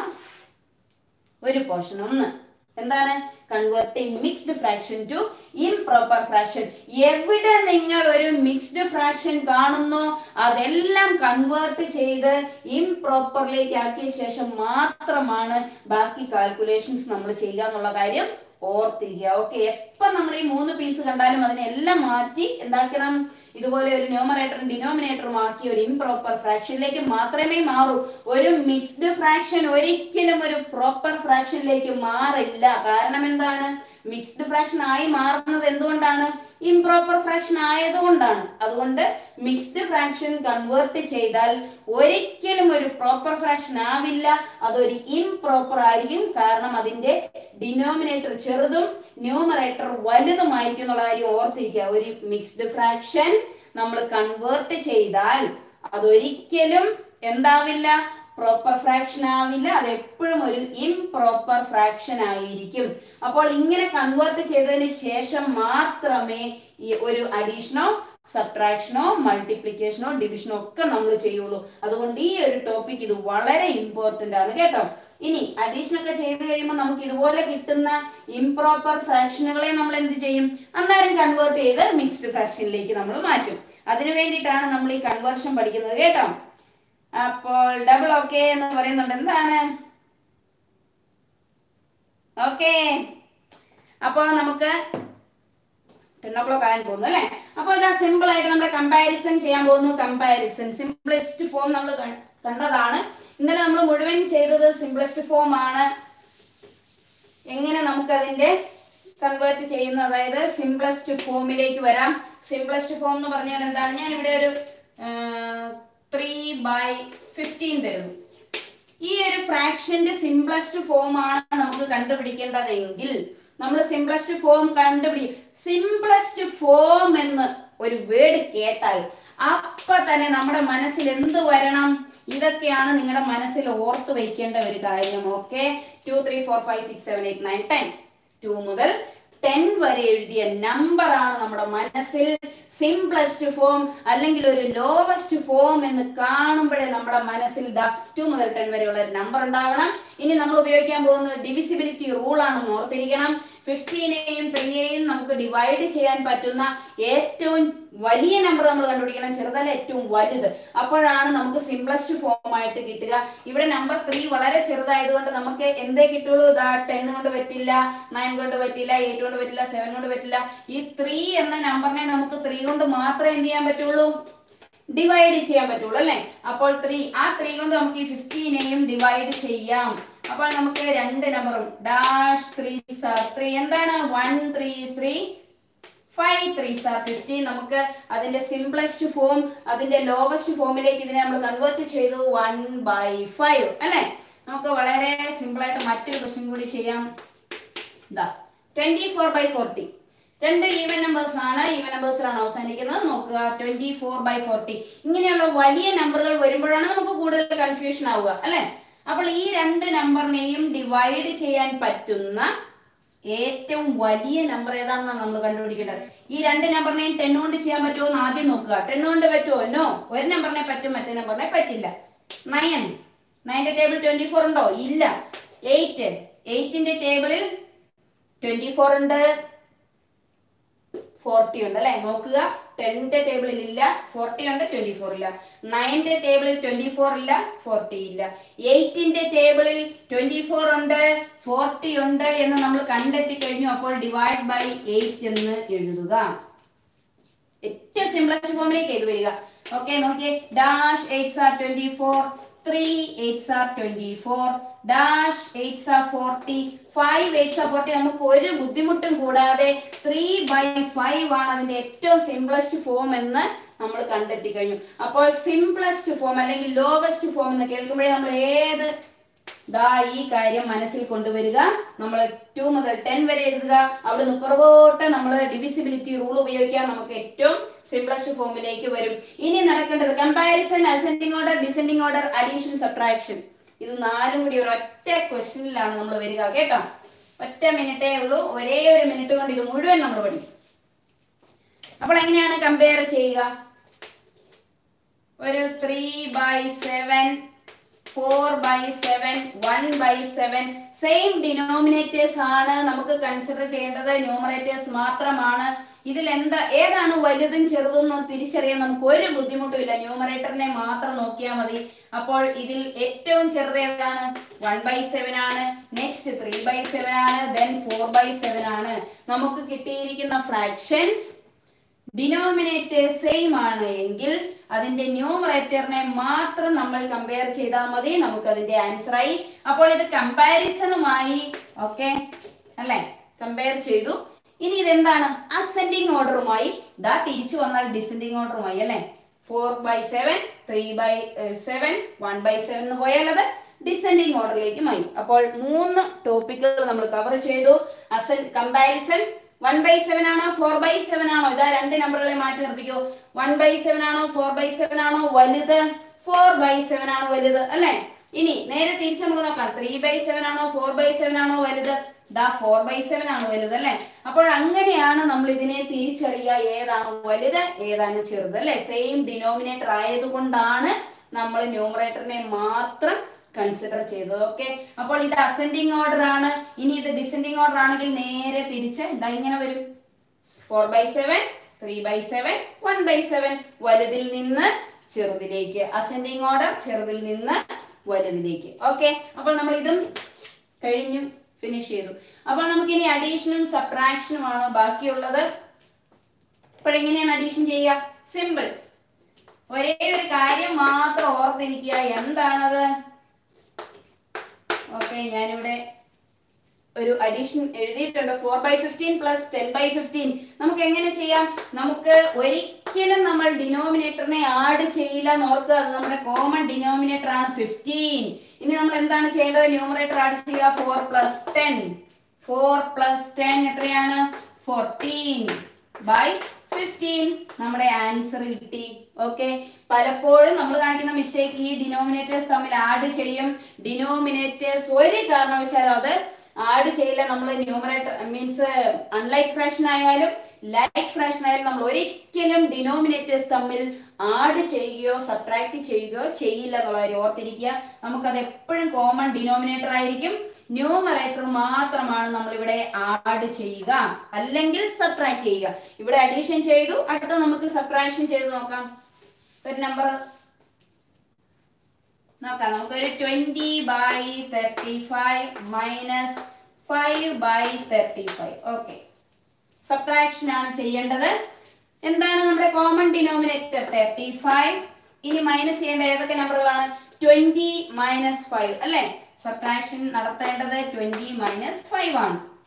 ഒരു പോർഷൻ ഒന്ന് എന്താണ് converting mixed fraction to improper fraction എവിടെ നിങ്ങൾ ഒരു മിക്സ്ഡ് ഫ്രാക്ഷൻ കാണുന്നോ അതെല്ലാം കൺവേർട്ട് ചെയ്ത് ഇംപ്രോപ്പറിലേക്ക് ആക്കിയ ശേഷം മാത്രമാണ് ബാക്കി കാൽക്കുലേഷൻസ് നമ്മൾ ചെയ്യുക എന്നുള്ള കാര്യം ഓർത്തിരിക്കുക ഓക്കെ എപ്പം നമ്മൾ ഈ മൂന്ന് പീസ് കണ്ടാലും അതിനെല്ലാം മാറ്റി എന്താക്കണം ഇതുപോലെ ഒരു ന്യൂമറേറ്ററും ഡിനോമിനേറ്ററും ആക്കി ഒരു ഇംപ്രോപ്പർ ഫ്രാക്ഷനിലേക്ക് മാത്രമേ മാറൂ ഒരു മിക്സ്ഡ് ഫ്രാക്ഷൻ ഒരിക്കലും ഒരു പ്രോപ്പർ ഫ്രാക്ഷനിലേക്ക് മാറില്ല കാരണം എന്താണ് മിക്സ്ഡ് ഫ്രാക്ഷൻ ആയി മാറുന്നത് എന്തുകൊണ്ടാണ് ഇംപ്രോപ്പർ ഫ്രാക്ഷൻ ആയതുകൊണ്ടാണ് അതുകൊണ്ട് മിക്സ്ഡ് ഫ്രാക്ഷൻ കൺവേർട്ട് ചെയ്താൽ ഒരിക്കലും ഒരു പ്രോപ്പർ ഫ്രാക്ഷൻ ആവില്ല അതൊരു ഇംപ്രോപ്പർ ആയിരിക്കും കാരണം അതിന്റെ ഡിനോമിനേറ്റർ ചെറുതും ന്യൂമറേറ്റർ വലുതുമായിരിക്കും എന്നുള്ള കാര്യം ഓർത്തിരിക്കുക ഒരു മിക്സ്ഡ് ഫ്രാക്ഷൻ നമ്മൾ കൺവേർട്ട് ചെയ്താൽ അതൊരിക്കലും എന്താവില്ല പ്രോപ്പർ ഫ്രാക്ഷൻ ആവില്ല അത് എപ്പോഴും ഒരു ഇംപ്രോപ്പർ ഫ്രാക്ഷൻ ആയിരിക്കും അപ്പോൾ ഇങ്ങനെ കൺവേർട്ട് ചെയ്തതിന് ശേഷം മാത്രമേ ഈ ഒരു അഡീഷനോ സബ്ട്രാക്ഷനോ മൾട്ടിപ്ലിക്കേഷനോ ഡിവിഷനോ ഒക്കെ നമ്മൾ ചെയ്യുള്ളൂ അതുകൊണ്ട് ഈ ഒരു ടോപ്പിക് ഇത് വളരെ ഇമ്പോർട്ടന്റ് ആണ് കേട്ടോ ഇനി അഡീഷൻ ഒക്കെ ചെയ്ത് കഴിയുമ്പോൾ നമുക്ക് ഇതുപോലെ കിട്ടുന്ന ഇംപ്രോപ്പർ ഫ്രാക്ഷനുകളെ നമ്മൾ എന്ത് ചെയ്യും അന്നേരം കൺവേർട്ട് ചെയ്ത് മിക്സ്ഡ് ഫ്രാക്ഷനിലേക്ക് നമ്മൾ മാറ്റും അതിനു വേണ്ടിയിട്ടാണ് നമ്മൾ ഈ കൺവേർഷൻ പഠിക്കുന്നത് കേട്ടോ അപ്പോൾ ഡബിൾ ഓക്കെ എന്ന് പറയുന്നുണ്ട് എന്താണ് ഓക്കെ അപ്പോൾ നമുക്ക് ടെൻ ഓ ക്ലോക്ക് ആകാൻ പോകുന്നു അല്ലേ അപ്പോൾ ഇതാ സിമ്പിൾ ആയിട്ട് നമ്മുടെ കമ്പാരിസൺ ചെയ്യാൻ പോകുന്നു കമ്പാരിസൺ സിംപ്ലസ്റ്റ് ഫോം നമ്മൾ കണ്ടതാണ് ഇന്നലെ നമ്മൾ മുഴുവൻ ചെയ്തത് സിംപ്ലസ്റ്റ് ഫോം ആണ് എങ്ങനെ നമുക്കതിന്റെ കൺവേർട്ട് ചെയ്യുന്ന അതായത് സിംപ്ലസ്റ്റ് ഫോമിലേക്ക് വരാം സിംപ്ലസ്റ്റ് ഫോം എന്ന് പറഞ്ഞാൽ എന്താണ് ഞാൻ ഇവിടെ ഒരു ത്രീ ബൈ ഫിഫ്റ്റീൻ തരുന്നു ഈ ഒരു ഫ്രാക്ഷന്റെ സിംപ്ലസ്റ്റ് ഫോം ആണ് നമുക്ക് കണ്ടുപിടിക്കേണ്ടതെങ്കിൽ നമ്മൾ സിംപ്ലസ്റ്റ് ഫോം കണ്ടുപിടിക്കും സിംപ്ലസ്റ്റ് ഫോം എന്ന് ഒരു വേർഡ് കേട്ടാൽ അപ്പൊ തന്നെ നമ്മുടെ മനസ്സിൽ എന്ത് വരണം ഇതൊക്കെയാണ് നിങ്ങളുടെ മനസ്സിൽ ഓർത്തു വെക്കേണ്ട ഒരു കാര്യം okay two three four five six seven eight nine ten two മുതൽ ടെൻ വരെ എഴുതിയ നമ്പർ ആണ് നമ്മുടെ മനസ്സിൽ സിംപ്ലസ്റ്റ് ഫോം അല്ലെങ്കിൽ ഒരു ലോവസ്റ്റ് ഫോം എന്ന് കാണുമ്പോഴേ നമ്മുടെ മനസ്സിൽ ദാ ടു മുതൽ ടെൻ വരെയുള്ള ഒരു നമ്പർ ഉണ്ടാവണം ഇനി നമ്മൾ ഉപയോഗിക്കാൻ പോകുന്നത് ഡിവിസിബിലിറ്റി റൂൾ ആണെന്ന് ഓർത്തിരിക്കണം ഫിഫ്റ്റീനെയും ത്രീയെയും നമുക്ക് ഡിവൈഡ് ചെയ്യാൻ പറ്റുന്ന ഏറ്റവും വലിയ നമ്പർ നമ്മൾ കണ്ടുപിടിക്കണം ചെറുതല്ല ഏറ്റവും വലുത് അപ്പോഴാണ് നമുക്ക് സിംപ്ലസ്റ്റ് ഫോം ആയിട്ട് കിട്ടുക ഇവിടെ നമ്പർ ത്രീ വളരെ ചെറുതായതുകൊണ്ട് നമുക്ക് എന്തേ കിട്ടുള്ളൂ ഇതാ ടെൻ കൊണ്ട് പറ്റില്ല നയൻ കൊണ്ട് പറ്റില്ല എയ്റ്റ് കൊണ്ട് പറ്റില്ല സെവൻ കൊണ്ട് പറ്റില്ല ഈ ത്രീ എന്ന നമ്പറിനെ നമുക്ക് ത്രീ കൊണ്ട് മാത്രമേ എന്ത് ചെയ്യാൻ പറ്റുള്ളൂ ഡിവൈഡ് ചെയ്യാൻ പറ്റുള്ളൂ അല്ലെ അപ്പോൾ ത്രീ ആ ത്രീ കൊണ്ട് നമുക്ക് ഈ ഫിഫ്റ്റീനെയും ഡിവൈഡ് ചെയ്യാം അപ്പോൾ നമുക്ക് രണ്ട് നമ്പറും ഡാഷ് ത്രീ സാർ ത്രീ എന്താണ് one three three five three സാർ ഫിഫ്റ്റീൻ നമുക്ക് അതിന്റെ സിംപ്ലസ്റ്റ് ഫോം അതിന്റെ ലോവസ്റ്റ് ഫോമിലേക്ക് ഇതിനെ നമ്മൾ കൺവേർട്ട് ചെയ്തു വൺ ബൈ ഫൈവ് അല്ലെ നമുക്ക് വളരെ സിമ്പിൾ ആയിട്ട് മറ്റൊരു ക്വസ്റ്റ്യൻ കൂടി ചെയ്യാം ഇതാ ട്വന്റി ഫോർ ബൈ ഫോർട്ടി രണ്ട് ഈവൻ നമ്പേഴ്സ് ആണ് ഈവൻ നമ്പേഴ്സിലാണ് അവസാനിക്കുന്നത് നോക്കുക ട്വന്റി ഫോർ ബൈ ഫോർട്ടി ഇങ്ങനെയുള്ള വലിയ നമ്പറുകൾ വരുമ്പോഴാണ് നമുക്ക് കൂടുതൽ കൺഫ്യൂഷൻ ആവുക അല്ലെ അപ്പോൾ ഈ രണ്ട് നമ്പറിനെയും ഡിവൈഡ് ചെയ്യാൻ പറ്റുന്ന ഏറ്റവും വലിയ നമ്പർ ഏതാണെന്നാണ് നമ്മൾ കണ്ടുപിടിക്കേണ്ടത് ഈ രണ്ട് നമ്പറിനെയും ടെൻ കൊണ്ട് ചെയ്യാൻ പറ്റുമോ എന്ന് ആദ്യം നോക്കുക ടെൻ കൊണ്ട് പറ്റുമോ നോ ഒരു നമ്പറിനെ പറ്റും മറ്റേ നമ്പറിനെ പറ്റില്ല നയൻ നയന്റെ ടേബിൾ ട്വന്റി ഫോർ ഉണ്ടോ ഇല്ല എയ്റ്റ് എയ്റ്റിന്റെ ടേബിളിൽ ട്വന്റി ഫോർ ഉണ്ട് ഫോർട്ടി ഉണ്ട് അല്ലെ നോക്കുക ടെന്റെ ടേബിളിൽ ഇല്ല ഫോർട്ടി ഉണ്ട് ട്വന്റി ഫോർ ഇല്ല നയന്റെ ടേബിളിൽ ട്വന്റി ഫോർ ഇല്ല ഫോർട്ടി ഇല്ല എയ്റ്റിന്റെ ടേബിളിൽ ട്വന്റി ഫോർ ഉണ്ട് ഫോർട്ടി ഉണ്ട് എന്ന് നമ്മൾ കണ്ടെത്തി കഴിഞ്ഞു അപ്പോൾ ഡിവൈഡ് ബൈ എയ്റ്റ് എന്ന് എഴുതുക ഏറ്റവും സിംപ്ലസ്റ്റ് ഫോമിലേക്ക് ഇത് വരിക ഓക്കെ നോക്കിയേ dash eights are twenty four three eights are twenty four dash eights are forty five eights are forty നമുക്ക് ഒരു ബുദ്ധിമുട്ടും കൂടാതെ ത്രീ ബൈ ഫൈവ് ആണ് അതിന്റെ ഏറ്റവും സിംപ്ലസ്റ്റ് ഫോം എന്ന് നമ്മൾ കണ്ടെത്തി കഴിഞ്ഞു അപ്പോൾ സിംപ്ലസ്റ്റ് ഫോം അല്ലെങ്കിൽ ലോവസ്റ്റ് ഫോം എന്ന് കേൾക്കുമ്പോഴേ നമ്മൾ ഏത് ദാ ഈ കാര്യം മനസ്സിൽ കൊണ്ടുവരിക നമ്മൾ ടു മുതൽ ടെൻ വരെ എഴുതുക അവിടെ നിന്ന് പുറകോട്ട് നമ്മൾ ഡിവിസിബിലിറ്റി റൂൾ ഉപയോഗിക്കാൻ നമുക്ക് ഏറ്റവും സിംപ്ലസ്റ്റ് ഫോമിലേക്ക് വരും ഇനി നടക്കേണ്ടത് comparison ascending order descending order addition subtraction ഇത് നാലും കൂടി ഒരു ഒറ്റ ക്വസ്റ്റ്യനിലാണ് നമ്മൾ വരിക കേട്ടോ ഒറ്റ മിനിറ്റേ ഉള്ളൂ ഒരേ ഒരു മിനിറ്റ് കൊണ്ട് ഇത് മുഴുവൻ നമ്മൾ പഠിക്കും അപ്പോൾ എങ്ങനെയാണ് കമ്പയർ ചെയ്യുക ഒരു three by seven four by seven one by seven same denominators ആണ് നമുക്ക് കൺസിഡർ ചെയ്യേണ്ടത് ന്യൂമറേറ്റേഴ്സ് മാത്രമാണ് ഇതിൽ എന്താ ഏതാണ് വലുതും ചെറുതും എന്ന് തിരിച്ചറിയാൻ നമുക്ക് ഒരു ബുദ്ധിമുട്ടും ഇല്ല ന്യൂമറേറ്ററിനെ മാത്രം നോക്കിയാൽ മതി അപ്പോൾ ഇതിൽ ഏറ്റവും ചെറുത് ഏതാണ് വൺ ബൈ സെവൻ ആണ് നെക്സ്റ്റ് ത്രീ ബൈ സെവൻ ആണ് ദെൻ ഫോർ ബൈ സെവൻ ആണ് നമുക്ക് കിട്ടിയിരിക്കുന്ന ഫ്രാക്ഷൻസ് ഡിനോമിനേറ്റർ സെയിം ആണ് എങ്കിൽ അതിന്റെ ന്യൂമറേറ്ററിനെ മാത്രം നമ്മൾ കമ്പയർ ചെയ്താൽ മതി നമുക്ക് അതിന്റെ ആൻസർ ആയി അപ്പോൾ ഇത് കമ്പാരിസണുമായി ഓക്കെ അല്ലെ കമ്പയർ ചെയ്തു ഇനി ഇതെന്താണ് അസെൻഡിങ് ഓർഡറുമായി ദാ തിരിച്ചു വന്നാൽ ഡിസെൻഡിങ് ഓർഡറുമായി അല്ലെ four by seven three by seven one by seven എന്ന് പോയാൽ അത് ഡിസെൻഡിങ് ഓർഡറിലേക്കുമായി അപ്പോൾ മൂന്ന് ടോപ്പിക്കുകൾ നമ്മൾ കവർ ചെയ്തു അസൻ കമ്പാരിസൺ വൺ ബൈ സെവൻ ആണോ ഫോർ ബൈ സെവൻ ആണോ ഇതാ രണ്ട് നമ്പറുകളെ മാറ്റി നിർത്തിക്കോ വൺ ബൈ സെവൻ ആണോ ഫോർ ബൈ സെവൻ ആണോ വലുത് ഫോർ ബൈ സെവൻ ആണോ വലുത് അല്ലെ ഇനി നേരെ തിരിച്ച് നമുക്ക് നോക്കാം ത്രീ ബൈ സെവൻ ആണോ ഫോർ ബൈ സെവൻ ആണോ വലുത് ദാ ഫോർ ബൈ സെവൻ ആണ് വലുത് അല്ലെ അപ്പോൾ അങ്ങനെയാണ് നമ്മൾ ഇതിനെ തിരിച്ചറിയുക ഏതാണ് വലുത് ഏതാണ് ചെറുത് അല്ലെ സെയിം ഡിനോമിനേറ്റർ ആയതുകൊണ്ടാണ് നമ്മൾ ന്യൂമറേറ്ററിനെ മാത്രം കൺസിഡർ ചെയ്തത് ഓക്കെ അപ്പോൾ ഇത് അസെൻഡിങ് ഓർഡർ ആണ് ഇനി ഇത് ഡിസെൻഡിങ് ഓർഡർ ആണെങ്കിൽ നേരെ തിരിച്ച് ഇതാ ഇങ്ങനെ വരും four by seven three by seven one by seven വലുതിൽ നിന്ന് ചെറുതിലേക്ക് അസെൻഡിങ് ഓർഡർ ചെറുതിൽ നിന്ന് വലുതിലേക്ക് ഓക്കെ അപ്പോൾ നമ്മൾ ഇതും കഴിഞ്ഞു ഫിനിഷ് ചെയ്തു അപ്പോൾ നമുക്ക് ഇനി അഡീഷനും സബ്ട്രാക്ഷനും ആണ് ബാക്കിയുള്ളത് അപ്പോൾ എങ്ങനെയാണ് അഡീഷൻ ചെയ്യുക സിമ്പിൾ ഒരേ ഒരു കാര്യം മാത്രം ഓർത്തിരിക്കുക എന്താണത് ഓക്കെ ഞാനിവിടെ ഒരു അഡീഷൻ എഴുതിയിട്ടുണ്ട് four by fifteen plus ten by fifteen നമുക്ക് എങ്ങനെ ചെയ്യാം നമുക്ക് ഒരിക്കലും നമ്മൾ ഡിനോമിനേറ്ററിനെ ആഡ് ചെയ്യില്ല എന്ന് ഓർക്കുക അത് നമ്മുടെ കോമൺ ഡിനോമിനേറ്റർ ആണ് ഫിഫ്റ്റീൻ ഇനി നമ്മൾ എന്താണ് ചെയ്യേണ്ടത് ന്യൂമറേറ്റർ ആഡ് ചെയ്യുക four plus ten four plus ten എത്രയാണ് ഫോർട്ടീൻ ബൈ ഫിഫ്റ്റീൻ നമ്മുടെ ആൻസർ കിട്ടി ഓക്കെ പലപ്പോഴും നമ്മൾ കാണിക്കുന്ന മിസ്റ്റേക്ക് ഈ ഡിനോമിനേറ്റേഴ്സ് തമ്മിൽ ആഡ് ചെയ്യും ഡിനോമിനേറ്റേഴ്സ് ഒരു കാരണവശാലും അത് ആഡ് ചെയ്യില്ല നമ്മൾ ന്യൂമറേറ്റർ മീൻസ് അൺലൈക്ക് ഫ്രാക്ഷൻ ആയാലും ലൈക്ക് ഫ്രാക്ഷൻ ആയാലും നമ്മൾ ഒരിക്കലും ഡിനോമിനേറ്റേഴ്സ് തമ്മിൽ ആഡ് ചെയ്യുകയോ സബ്ട്രാക്ട് ചെയ്യുകയോ ചെയ്യില്ല എന്നുള്ള കാര്യം ഓർത്തിരിക്കുക നമുക്കത് എപ്പോഴും കോമൺ ഡിനോമിനേറ്റർ ആയിരിക്കും ന്യൂമറേറ്റർ മാത്രമാണ് നമ്മൾ ഇവിടെ ആഡ് ചെയ്യുക അല്ലെങ്കിൽ സബ്ട്രാക്ട് ചെയ്യുക ഇവിടെ അഡീഷൻ ചെയ്തു അടുത്ത നമുക്ക് സബ്ട്രാക്ഷൻ ചെയ്ത് നോക്കാം ഒരു നമ്പർ നോക്കാം നമുക്കൊരു twenty by thirty five minus five by thirty five okay subtraction ആണ് ചെയ്യേണ്ടത് എന്താണ് നമ്മുടെ കോമൺ ഡിനോമിനേറ്റർ തേർട്ടി ഫൈവ് ഇനി മൈനസ് ചെയ്യേണ്ട ഏതൊക്കെ നമ്പറുകളാണ് ട്വന്റി മൈനസ് ഫൈവ് അല്ലെ സബ്ട്രാക്ഷൻ നടത്തേണ്ടത് ട്വന്റി മൈനസ് ഫൈവ് ആണ്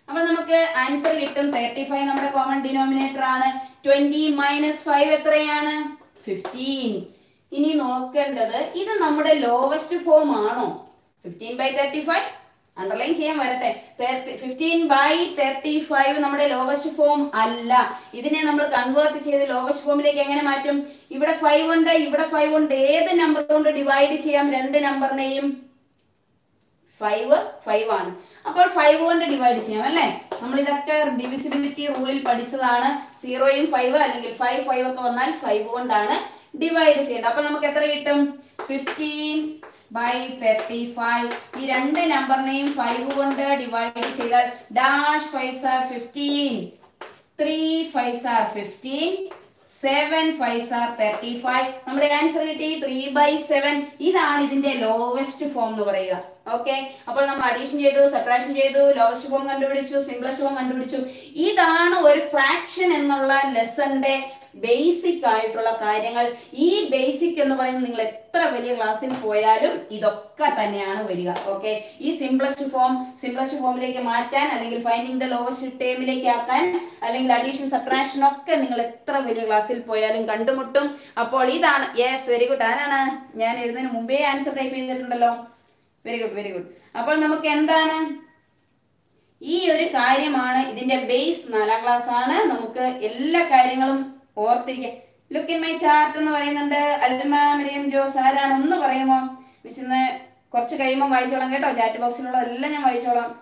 അപ്പൊ നമുക്ക് ആൻസർ കിട്ടും തേർട്ടി ഫൈവ് നമ്മുടെ കോമൺ ഡിനോമിനേറ്റർ ആണ് ട്വന്റി മൈനസ് ഫൈവ് എത്രയാണ് ഫിഫ്റ്റീൻ ഇനി നോക്കേണ്ടത് ഇത് നമ്മുടെ ലോവസ്റ്റ് ഫോം ആണോ fifteen by thirty five underline ചെയ്യാൻ വരട്ടെ ഫിഫ്റ്റീൻ ബൈ തേർട്ടി ഫൈവ് നമ്മുടെ ലോവസ്റ്റ് ഫോം അല്ല ഇതിനെ നമ്മൾ കൺവേർട്ട് ചെയ്ത് ലോവസ്റ്റ് ഫോമിലേക്ക് എങ്ങനെ മാറ്റും ഇവിടെ ഫൈവ് ഉണ്ട് ഇവിടെ ഫൈവ് ഉണ്ട് ഏത് നമ്പർ കൊണ്ട് ഡിവൈഡ് ചെയ്യാം രണ്ട് നമ്പറിനെയും ഫൈവ് ഫൈവ് ആണ് അപ്പോൾ ഫൈവ് കൊണ്ട് ഡിവൈഡ് ചെയ്യാം അല്ലേ നമ്മൾ ഇതൊക്കെ ഡിവിസിബിലിറ്റി റൂളിൽ പഠിച്ചതാണ് സീറോയും ഫൈവ് അല്ലെങ്കിൽ ഫൈവ് ഫൈവ് ഒക്കെ വന്നാൽ ഫൈവ് കൊണ്ടാണ് ഡിവൈഡ് ചെയ്യേണ്ടത് അപ്പൊ നമുക്ക് എത്ര കിട്ടും ഫിഫ്റ്റീൻ ബൈ തേർട്ടി ഫൈവ് ഈ രണ്ട് നമ്പറിനെയും ഫൈവ് കൊണ്ട് ഡിവൈഡ് ചെയ്താൽ dash five are fifteen three five are fifteen seven five are thirty five നമ്മുടെ ആൻസർ കിട്ടി ത്രീ ബൈ സെവൻ ഇതാണ് ഇതിന്റെ ലോവസ്റ്റ് ഫോം എന്ന് പറയുക ഓക്കെ അപ്പോൾ നമ്മൾ അഡീഷൻ ചെയ്തു സബ്ട്രാക്ഷൻ ചെയ്തു ലോവസ്റ്റ് ഫോം കണ്ടുപിടിച്ചു സിംപ്ലസ്റ്റ് ഫോം കണ്ടുപിടിച്ചു ഇതാണ് ഒരു ഫ്രാക്ഷൻ എന്നുള്ള ലെസന്റെ ബേസിക് ആയിട്ടുള്ള കാര്യങ്ങൾ ഈ ബേസിക് എന്ന് പറയുന്നത് നിങ്ങൾ എത്ര വലിയ ക്ലാസ്സിൽ പോയാലും ഇതൊക്കെ തന്നെയാണ് വരിക ഓക്കെ ഈ സിംപ്ലസ്റ്റ് ഫോം സിംപ്ലസ്റ്റ് ഫോമിലേക്ക് മാറ്റാൻ അല്ലെങ്കിൽ ഫൈൻഡിങ് ദ ലോവസ്റ്റ് ടേമിലേക്ക് ആക്കാൻ അല്ലെങ്കിൽ അഡീഷൻ സബ്ട്രാക്ഷൻ ഒക്കെ നിങ്ങൾ എത്ര വലിയ ക്ലാസ്സിൽ പോയാലും കണ്ടുമുട്ടും അപ്പോൾ ഇതാണ് യെസ് വെരി ഗുഡ് ആരാണ് ഞാൻ എഴുതുന്നതിന് മുമ്പേ ആൻസർ ടൈപ്പ് ചെയ്തിട്ടുണ്ടല്ലോ വെരി ഗുഡ് വെരി ഗുഡ് അപ്പോൾ നമുക്ക് എന്താണ് ഈ ഒരു കാര്യമാണ് ഇതിന്റെ ബേസ് നാലാം ക്ലാസ് ആണ് നമുക്ക് എല്ലാ കാര്യങ്ങളും ഓർത്തിരിക്കാം ലുക്ക് ഇൻ മൈ ചാർട്ട് എന്ന് പറയുന്നുണ്ട് അൽമ മരിയം ജോസ് ആരാണ് ഒന്ന് പറയുമോ മിസ് ഇന്ന് കുറച്ച് കഴിയുമ്പോൾ വായിച്ചോളാം കേട്ടോ ചാറ്റ് ബോക്സിലുള്ളതെല്ലാം ഞാൻ വായിച്ചോളാം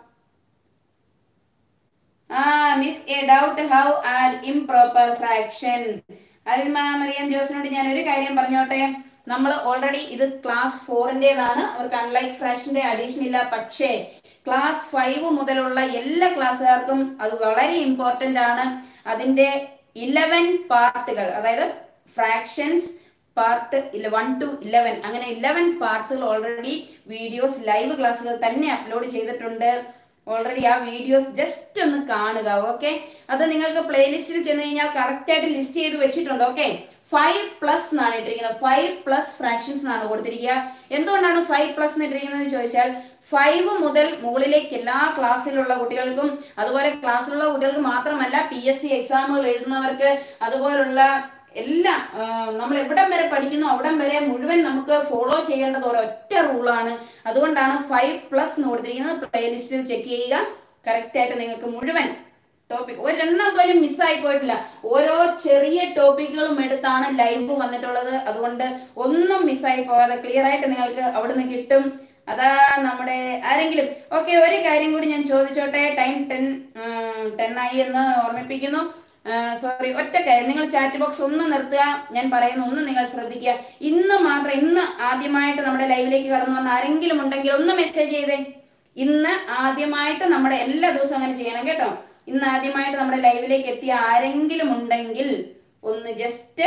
ആ miss a doubt how add improper fraction Alma Mariam ജോസിനോട് ഞാൻ ഒരു കാര്യം പറഞ്ഞോട്ടെ നമ്മൾ ഓൾറെഡി ഇത് ക്ലാസ് ഫോറിൻ്റെതാണ് അവർക്ക് അൺലൈക്ക് ഫ്രാക്ഷന്റെ അഡീഷൻ ഇല്ല പക്ഷേ ക്ലാസ് ഫൈവ് മുതലുള്ള എല്ലാ ക്ലാസ്സുകാർക്കും അത് വളരെ ഇമ്പോർട്ടന്റ് ആണ് അതിന്റെ ഇലവൻ പാർട്ടുകൾ അതായത് fractions part one to eleven അങ്ങനെ ഇലവൻ പാർട്സുകൾ ഓൾറെഡി വീഡിയോസ് ലൈവ് ക്ലാസ്സുകൾ തന്നെ അപ്ലോഡ് ചെയ്തിട്ടുണ്ട് ഓൾറെഡി ആ വീഡിയോസ് ജസ്റ്റ് ഒന്ന് കാണുക ഓക്കെ അത് നിങ്ങൾക്ക് പ്ലേലിസ്റ്റിൽ ചെന്ന് കഴിഞ്ഞാൽ കറക്റ്റ് ആയിട്ട് ലിസ്റ്റ് ചെയ്ത് വെച്ചിട്ടുണ്ട് ഓക്കെ ഫൈവ് പ്ലസ് എന്നാണ് ഇട്ടിരിക്കുന്നത് ഫൈവ് പ്ലസ് ഫ്രാക്ഷൻസ് എന്നാണ് കൊടുത്തിരിക്കുക എന്തുകൊണ്ടാണ് ഫൈവ് പ്ലസ് എന്ന് ഇട്ടിരിക്കുന്നത് എന്ന് ചോദിച്ചാൽ ഫൈവ് മുതൽ മുകളിലേക്ക് എല്ലാ ക്ലാസ്സിലുള്ള കുട്ടികൾക്കും അതുപോലെ ക്ലാസ്സിലുള്ള കുട്ടികൾക്ക് മാത്രമല്ല പി എസ് സി എക്സാമുകൾ എഴുതുന്നവർക്ക് അതുപോലുള്ള എല്ലാം ആ, നമ്മൾ എവിടം വരെ പഠിക്കുന്നു അവിടം വരെ മുഴുവൻ നമുക്ക് ഫോളോ ചെയ്യേണ്ടത് ഒരൊറ്റ റൂളാണ് അതുകൊണ്ടാണ് ഫൈവ് പ്ലസ് എന്ന് കൊടുത്തിരിക്കുന്നത് പ്ലേലിസ്റ്റിൽ ചെക്ക് ചെയ്യുക കറക്റ്റ് ആയിട്ട് നിങ്ങൾക്ക് മുഴുവൻ ടോപ്പിക് ഒരെണ്ണം പോലും മിസ്സായി പോയിട്ടില്ല ഓരോ ചെറിയ ടോപ്പിക്കുകളും എടുത്താണ് ലൈവ് വന്നിട്ടുള്ളത് അതുകൊണ്ട് ഒന്നും മിസ്സായി പോകാതെ ക്ലിയർ ആയിട്ട് നിങ്ങൾക്ക് അവിടുന്ന് കിട്ടും അതാ നമ്മുടെ ആരെങ്കിലും ഓക്കെ ഒരു കാര്യം കൂടി ഞാൻ ചോദിച്ചോട്ടെ ടൈം ടെൻ ടെൻ ആയി എന്ന് ഓർമ്മിപ്പിക്കുന്നു സോറി ഒറ്റ കാര്യം നിങ്ങൾ ചാറ്റ് ബോക്സ് ഒന്ന് നിർത്തുക ഞാൻ പറയുന്ന ഒന്ന് നിങ്ങൾ ശ്രദ്ധിക്കുക ഇന്ന് മാത്രം ഇന്ന് ആദ്യമായിട്ട് നമ്മുടെ ലൈവിലേക്ക് കടന്നു വന്ന ആരെങ്കിലും ഉണ്ടെങ്കിൽ ഒന്ന് മെസ്സേജ് ചെയ്തേ ഇന്ന് ആദ്യമായിട്ട് നമ്മുടെ എല്ലാ ദിവസവും അങ്ങനെ ചെയ്യണം കേട്ടോ ഇന്ന് ആദ്യമായിട്ട് നമ്മുടെ ലൈവിലേക്ക് എത്തിയ ആരെങ്കിലും ഉണ്ടെങ്കിൽ ഒന്ന് ജസ്റ്റ്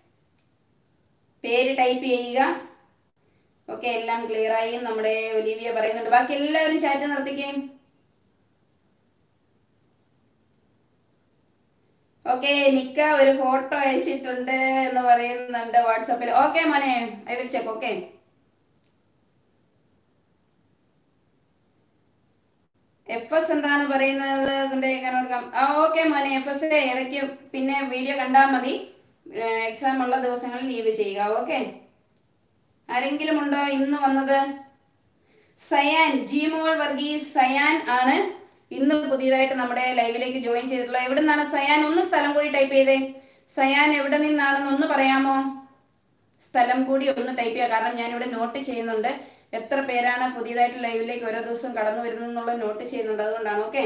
പേര് ടൈപ്പ് ചെയ്യുക ഓക്കെ എല്ലാം ക്ലിയർ ആയി നമ്മുടെ ഒലീവിയ പറയുന്നുണ്ട് ബാക്കി എല്ലാവരും ചാറ്റ് നിർത്തിക്കേ ഓക്കെ നിക്ക ഒരു ഫോട്ടോ അയച്ചിട്ടുണ്ട് എന്ന് പറയുന്നുണ്ട് വാട്സാപ്പിൽ ഓക്കെ മോനെ I will check okay F S എന്താണ് പറയുന്നത് സൺഡേ കൊടുക്കാം ആ ഓക്കെ മോനെ എഫ് എസ് ഇടയ്ക്ക് പിന്നെ വീഡിയോ കണ്ടാൽ മതി എക്സാം ഉള്ള ദിവസങ്ങളിൽ ലീവ് ചെയ്യുക ഓക്കെ ആരെങ്കിലും ഉണ്ടോ ഇന്ന് വന്നത് സയാൻ ജിമോൾ വർഗീസ് സയാൻ ആണ് ഇന്ന് പുതിയതായിട്ട് നമ്മുടെ ലൈവിലേക്ക് ജോയിൻ ചെയ്തിട്ടുള്ളത് എവിടെ നിന്നാണ് സയാൻ ഒന്ന് സ്ഥലം കൂടി ടൈപ്പ് ചെയ്തേ സയാൻ എവിടെ നിന്നാണെന്ന് ഒന്ന് പറയാമോ സ്ഥലം കൂടി ഒന്ന് ടൈപ്പ് ചെയ്യുക കാരണം ഞാനിവിടെ നോട്ട് ചെയ്യുന്നുണ്ട് എത്ര പേരാണ് പുതിയതായിട്ട് ലൈവിലേക്ക് ഓരോ ദിവസം കടന്നു വരുന്നെന്നുള്ള നോട്ട് ചെയ്യുന്നുണ്ട് അതുകൊണ്ടാണ് ഓക്കെ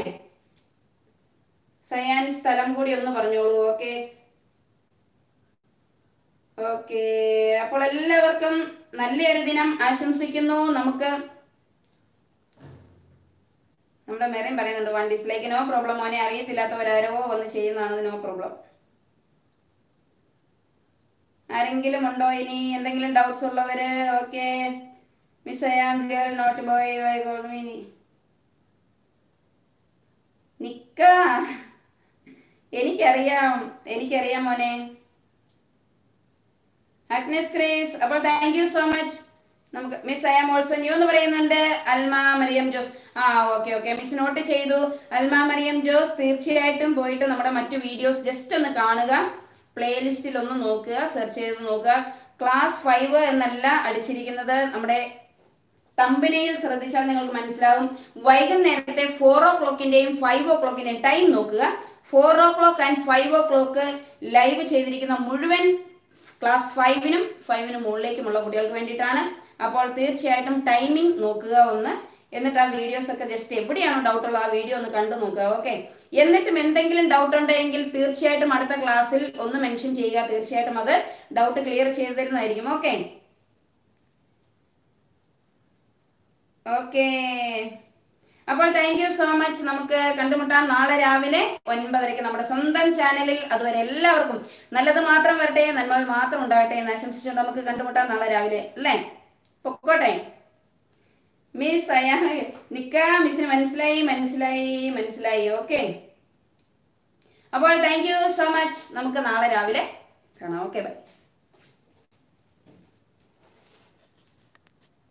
സയാൻ സ്ഥലം കൂടി ഒന്ന് പറഞ്ഞോളൂ ഓക്കെ ഓക്കെ അപ്പോൾ എല്ലാവർക്കും നല്ലൊരു ദിനം ആശംസിക്കുന്നു നമുക്ക് നമ്മുടെ മെറിൻ പറയുന്നുണ്ട് വൺ ഡിസ്ലൈക്ക് നോ പ്രോബ്ലം മോനെ അറിയത്തില്ലാത്തവരാരോ വന്ന് ചെയ്യുന്നതാണ് നോ പ്രോബ്ലം ആരെങ്കിലും ഉണ്ടോ ഇനി എന്തെങ്കിലും ഡൗട്ട്സ് ഉള്ളവര് okay miss I am girl not boy why call me Nikka എനിക്കറിയാം എനിക്കറിയാം മോനെ അഗ്നസ് ക്രേസ് അപ്പോൾ താങ്ക് യു സോ മച്ച് നമുക്ക് miss I am also new എന്ന് പറയുന്നുണ്ട് അൽമ മറിയം ജോസ് ആ ഓക്കെ ഓക്കെ മിസ് നോട്ട് ചെയ്തു അൽമ മറിയം ജോസ് തീർച്ചയായിട്ടും പോയിട്ട് നമ്മുടെ മറ്റു വീഡിയോസ് ജസ്റ്റ് ഒന്ന് കാണുക പ്ലേലിസ്റ്റിൽ ഒന്ന് നോക്കുക സെർച്ച് ചെയ്ത് നോക്കുക ക്ലാസ് ഫൈവ് എന്നല്ല അടിച്ചിരിക്കുന്നത് നമ്മുടെ തമ്പനയിൽ ശ്രദ്ധിച്ചാൽ നിങ്ങൾക്ക് മനസ്സിലാവും വൈകുന്നേരത്തെ ഫോർ ഓ ക്ലോക്കിന്റെയും ഫൈവ് ഓ ക്ലോക്കിന്റെയും ടൈം നോക്കുക four o'clock and five o'clock live ചെയ്തിരിക്കുന്ന മുഴുവൻ ക്ലാസ് ഫൈവിനും ഫൈവിനും മുകളിലേക്കുമുള്ള കുട്ടികൾക്ക് വേണ്ടിയിട്ടാണ് അപ്പോൾ തീർച്ചയായിട്ടും ടൈമിംഗ് നോക്കുക ഒന്ന് എന്നിട്ട് ആ വീഡിയോസ് ഒക്കെ ജസ്റ്റ് എവിടെയാണോ ഡൗട്ട് ഉള്ളത് ആ വീഡിയോ ഒന്ന് കണ്ടു നോക്കുക ഓക്കെ എന്നിട്ടും എന്തെങ്കിലും ഡൗട്ട് ഉണ്ടെങ്കിൽ തീർച്ചയായിട്ടും അടുത്ത ക്ലാസ്സിൽ ഒന്ന് മെൻഷൻ ചെയ്യുക തീർച്ചയായിട്ടും അത് ഡൗട്ട് ക്ലിയർ ചെയ്തു തരുന്നതായിരിക്കും ഓക്കെ ഓക്കെ അപ്പോൾ താങ്ക് യു സോ മച്ച് നമുക്ക് കണ്ടുമുട്ടാം നാളെ രാവിലെ ഒൻപതരയ്ക്ക് നമ്മുടെ സ്വന്തം ചാനലിൽ അതുവരെ എല്ലാവർക്കും നല്ലത് മാത്രം വരട്ടെ നന്മകൾ മാത്രം ഉണ്ടാവട്ടെ എന്ന് ആശംസിച്ചുകൊണ്ട് നമുക്ക് കണ്ടുമുട്ടാം നാളെ രാവിലെ അല്ലേ പൊക്കോട്ടെ മിസ് അയാ നിക്ക മിസ്സിന് മനസ്സിലായി മനസ്സിലായി മനസ്സിലായി ഓക്കെ അപ്പോൾ താങ്ക് യു സോ മച്ച് നമുക്ക് നാളെ രാവിലെ കാണാം ഓക്കെ ബൈ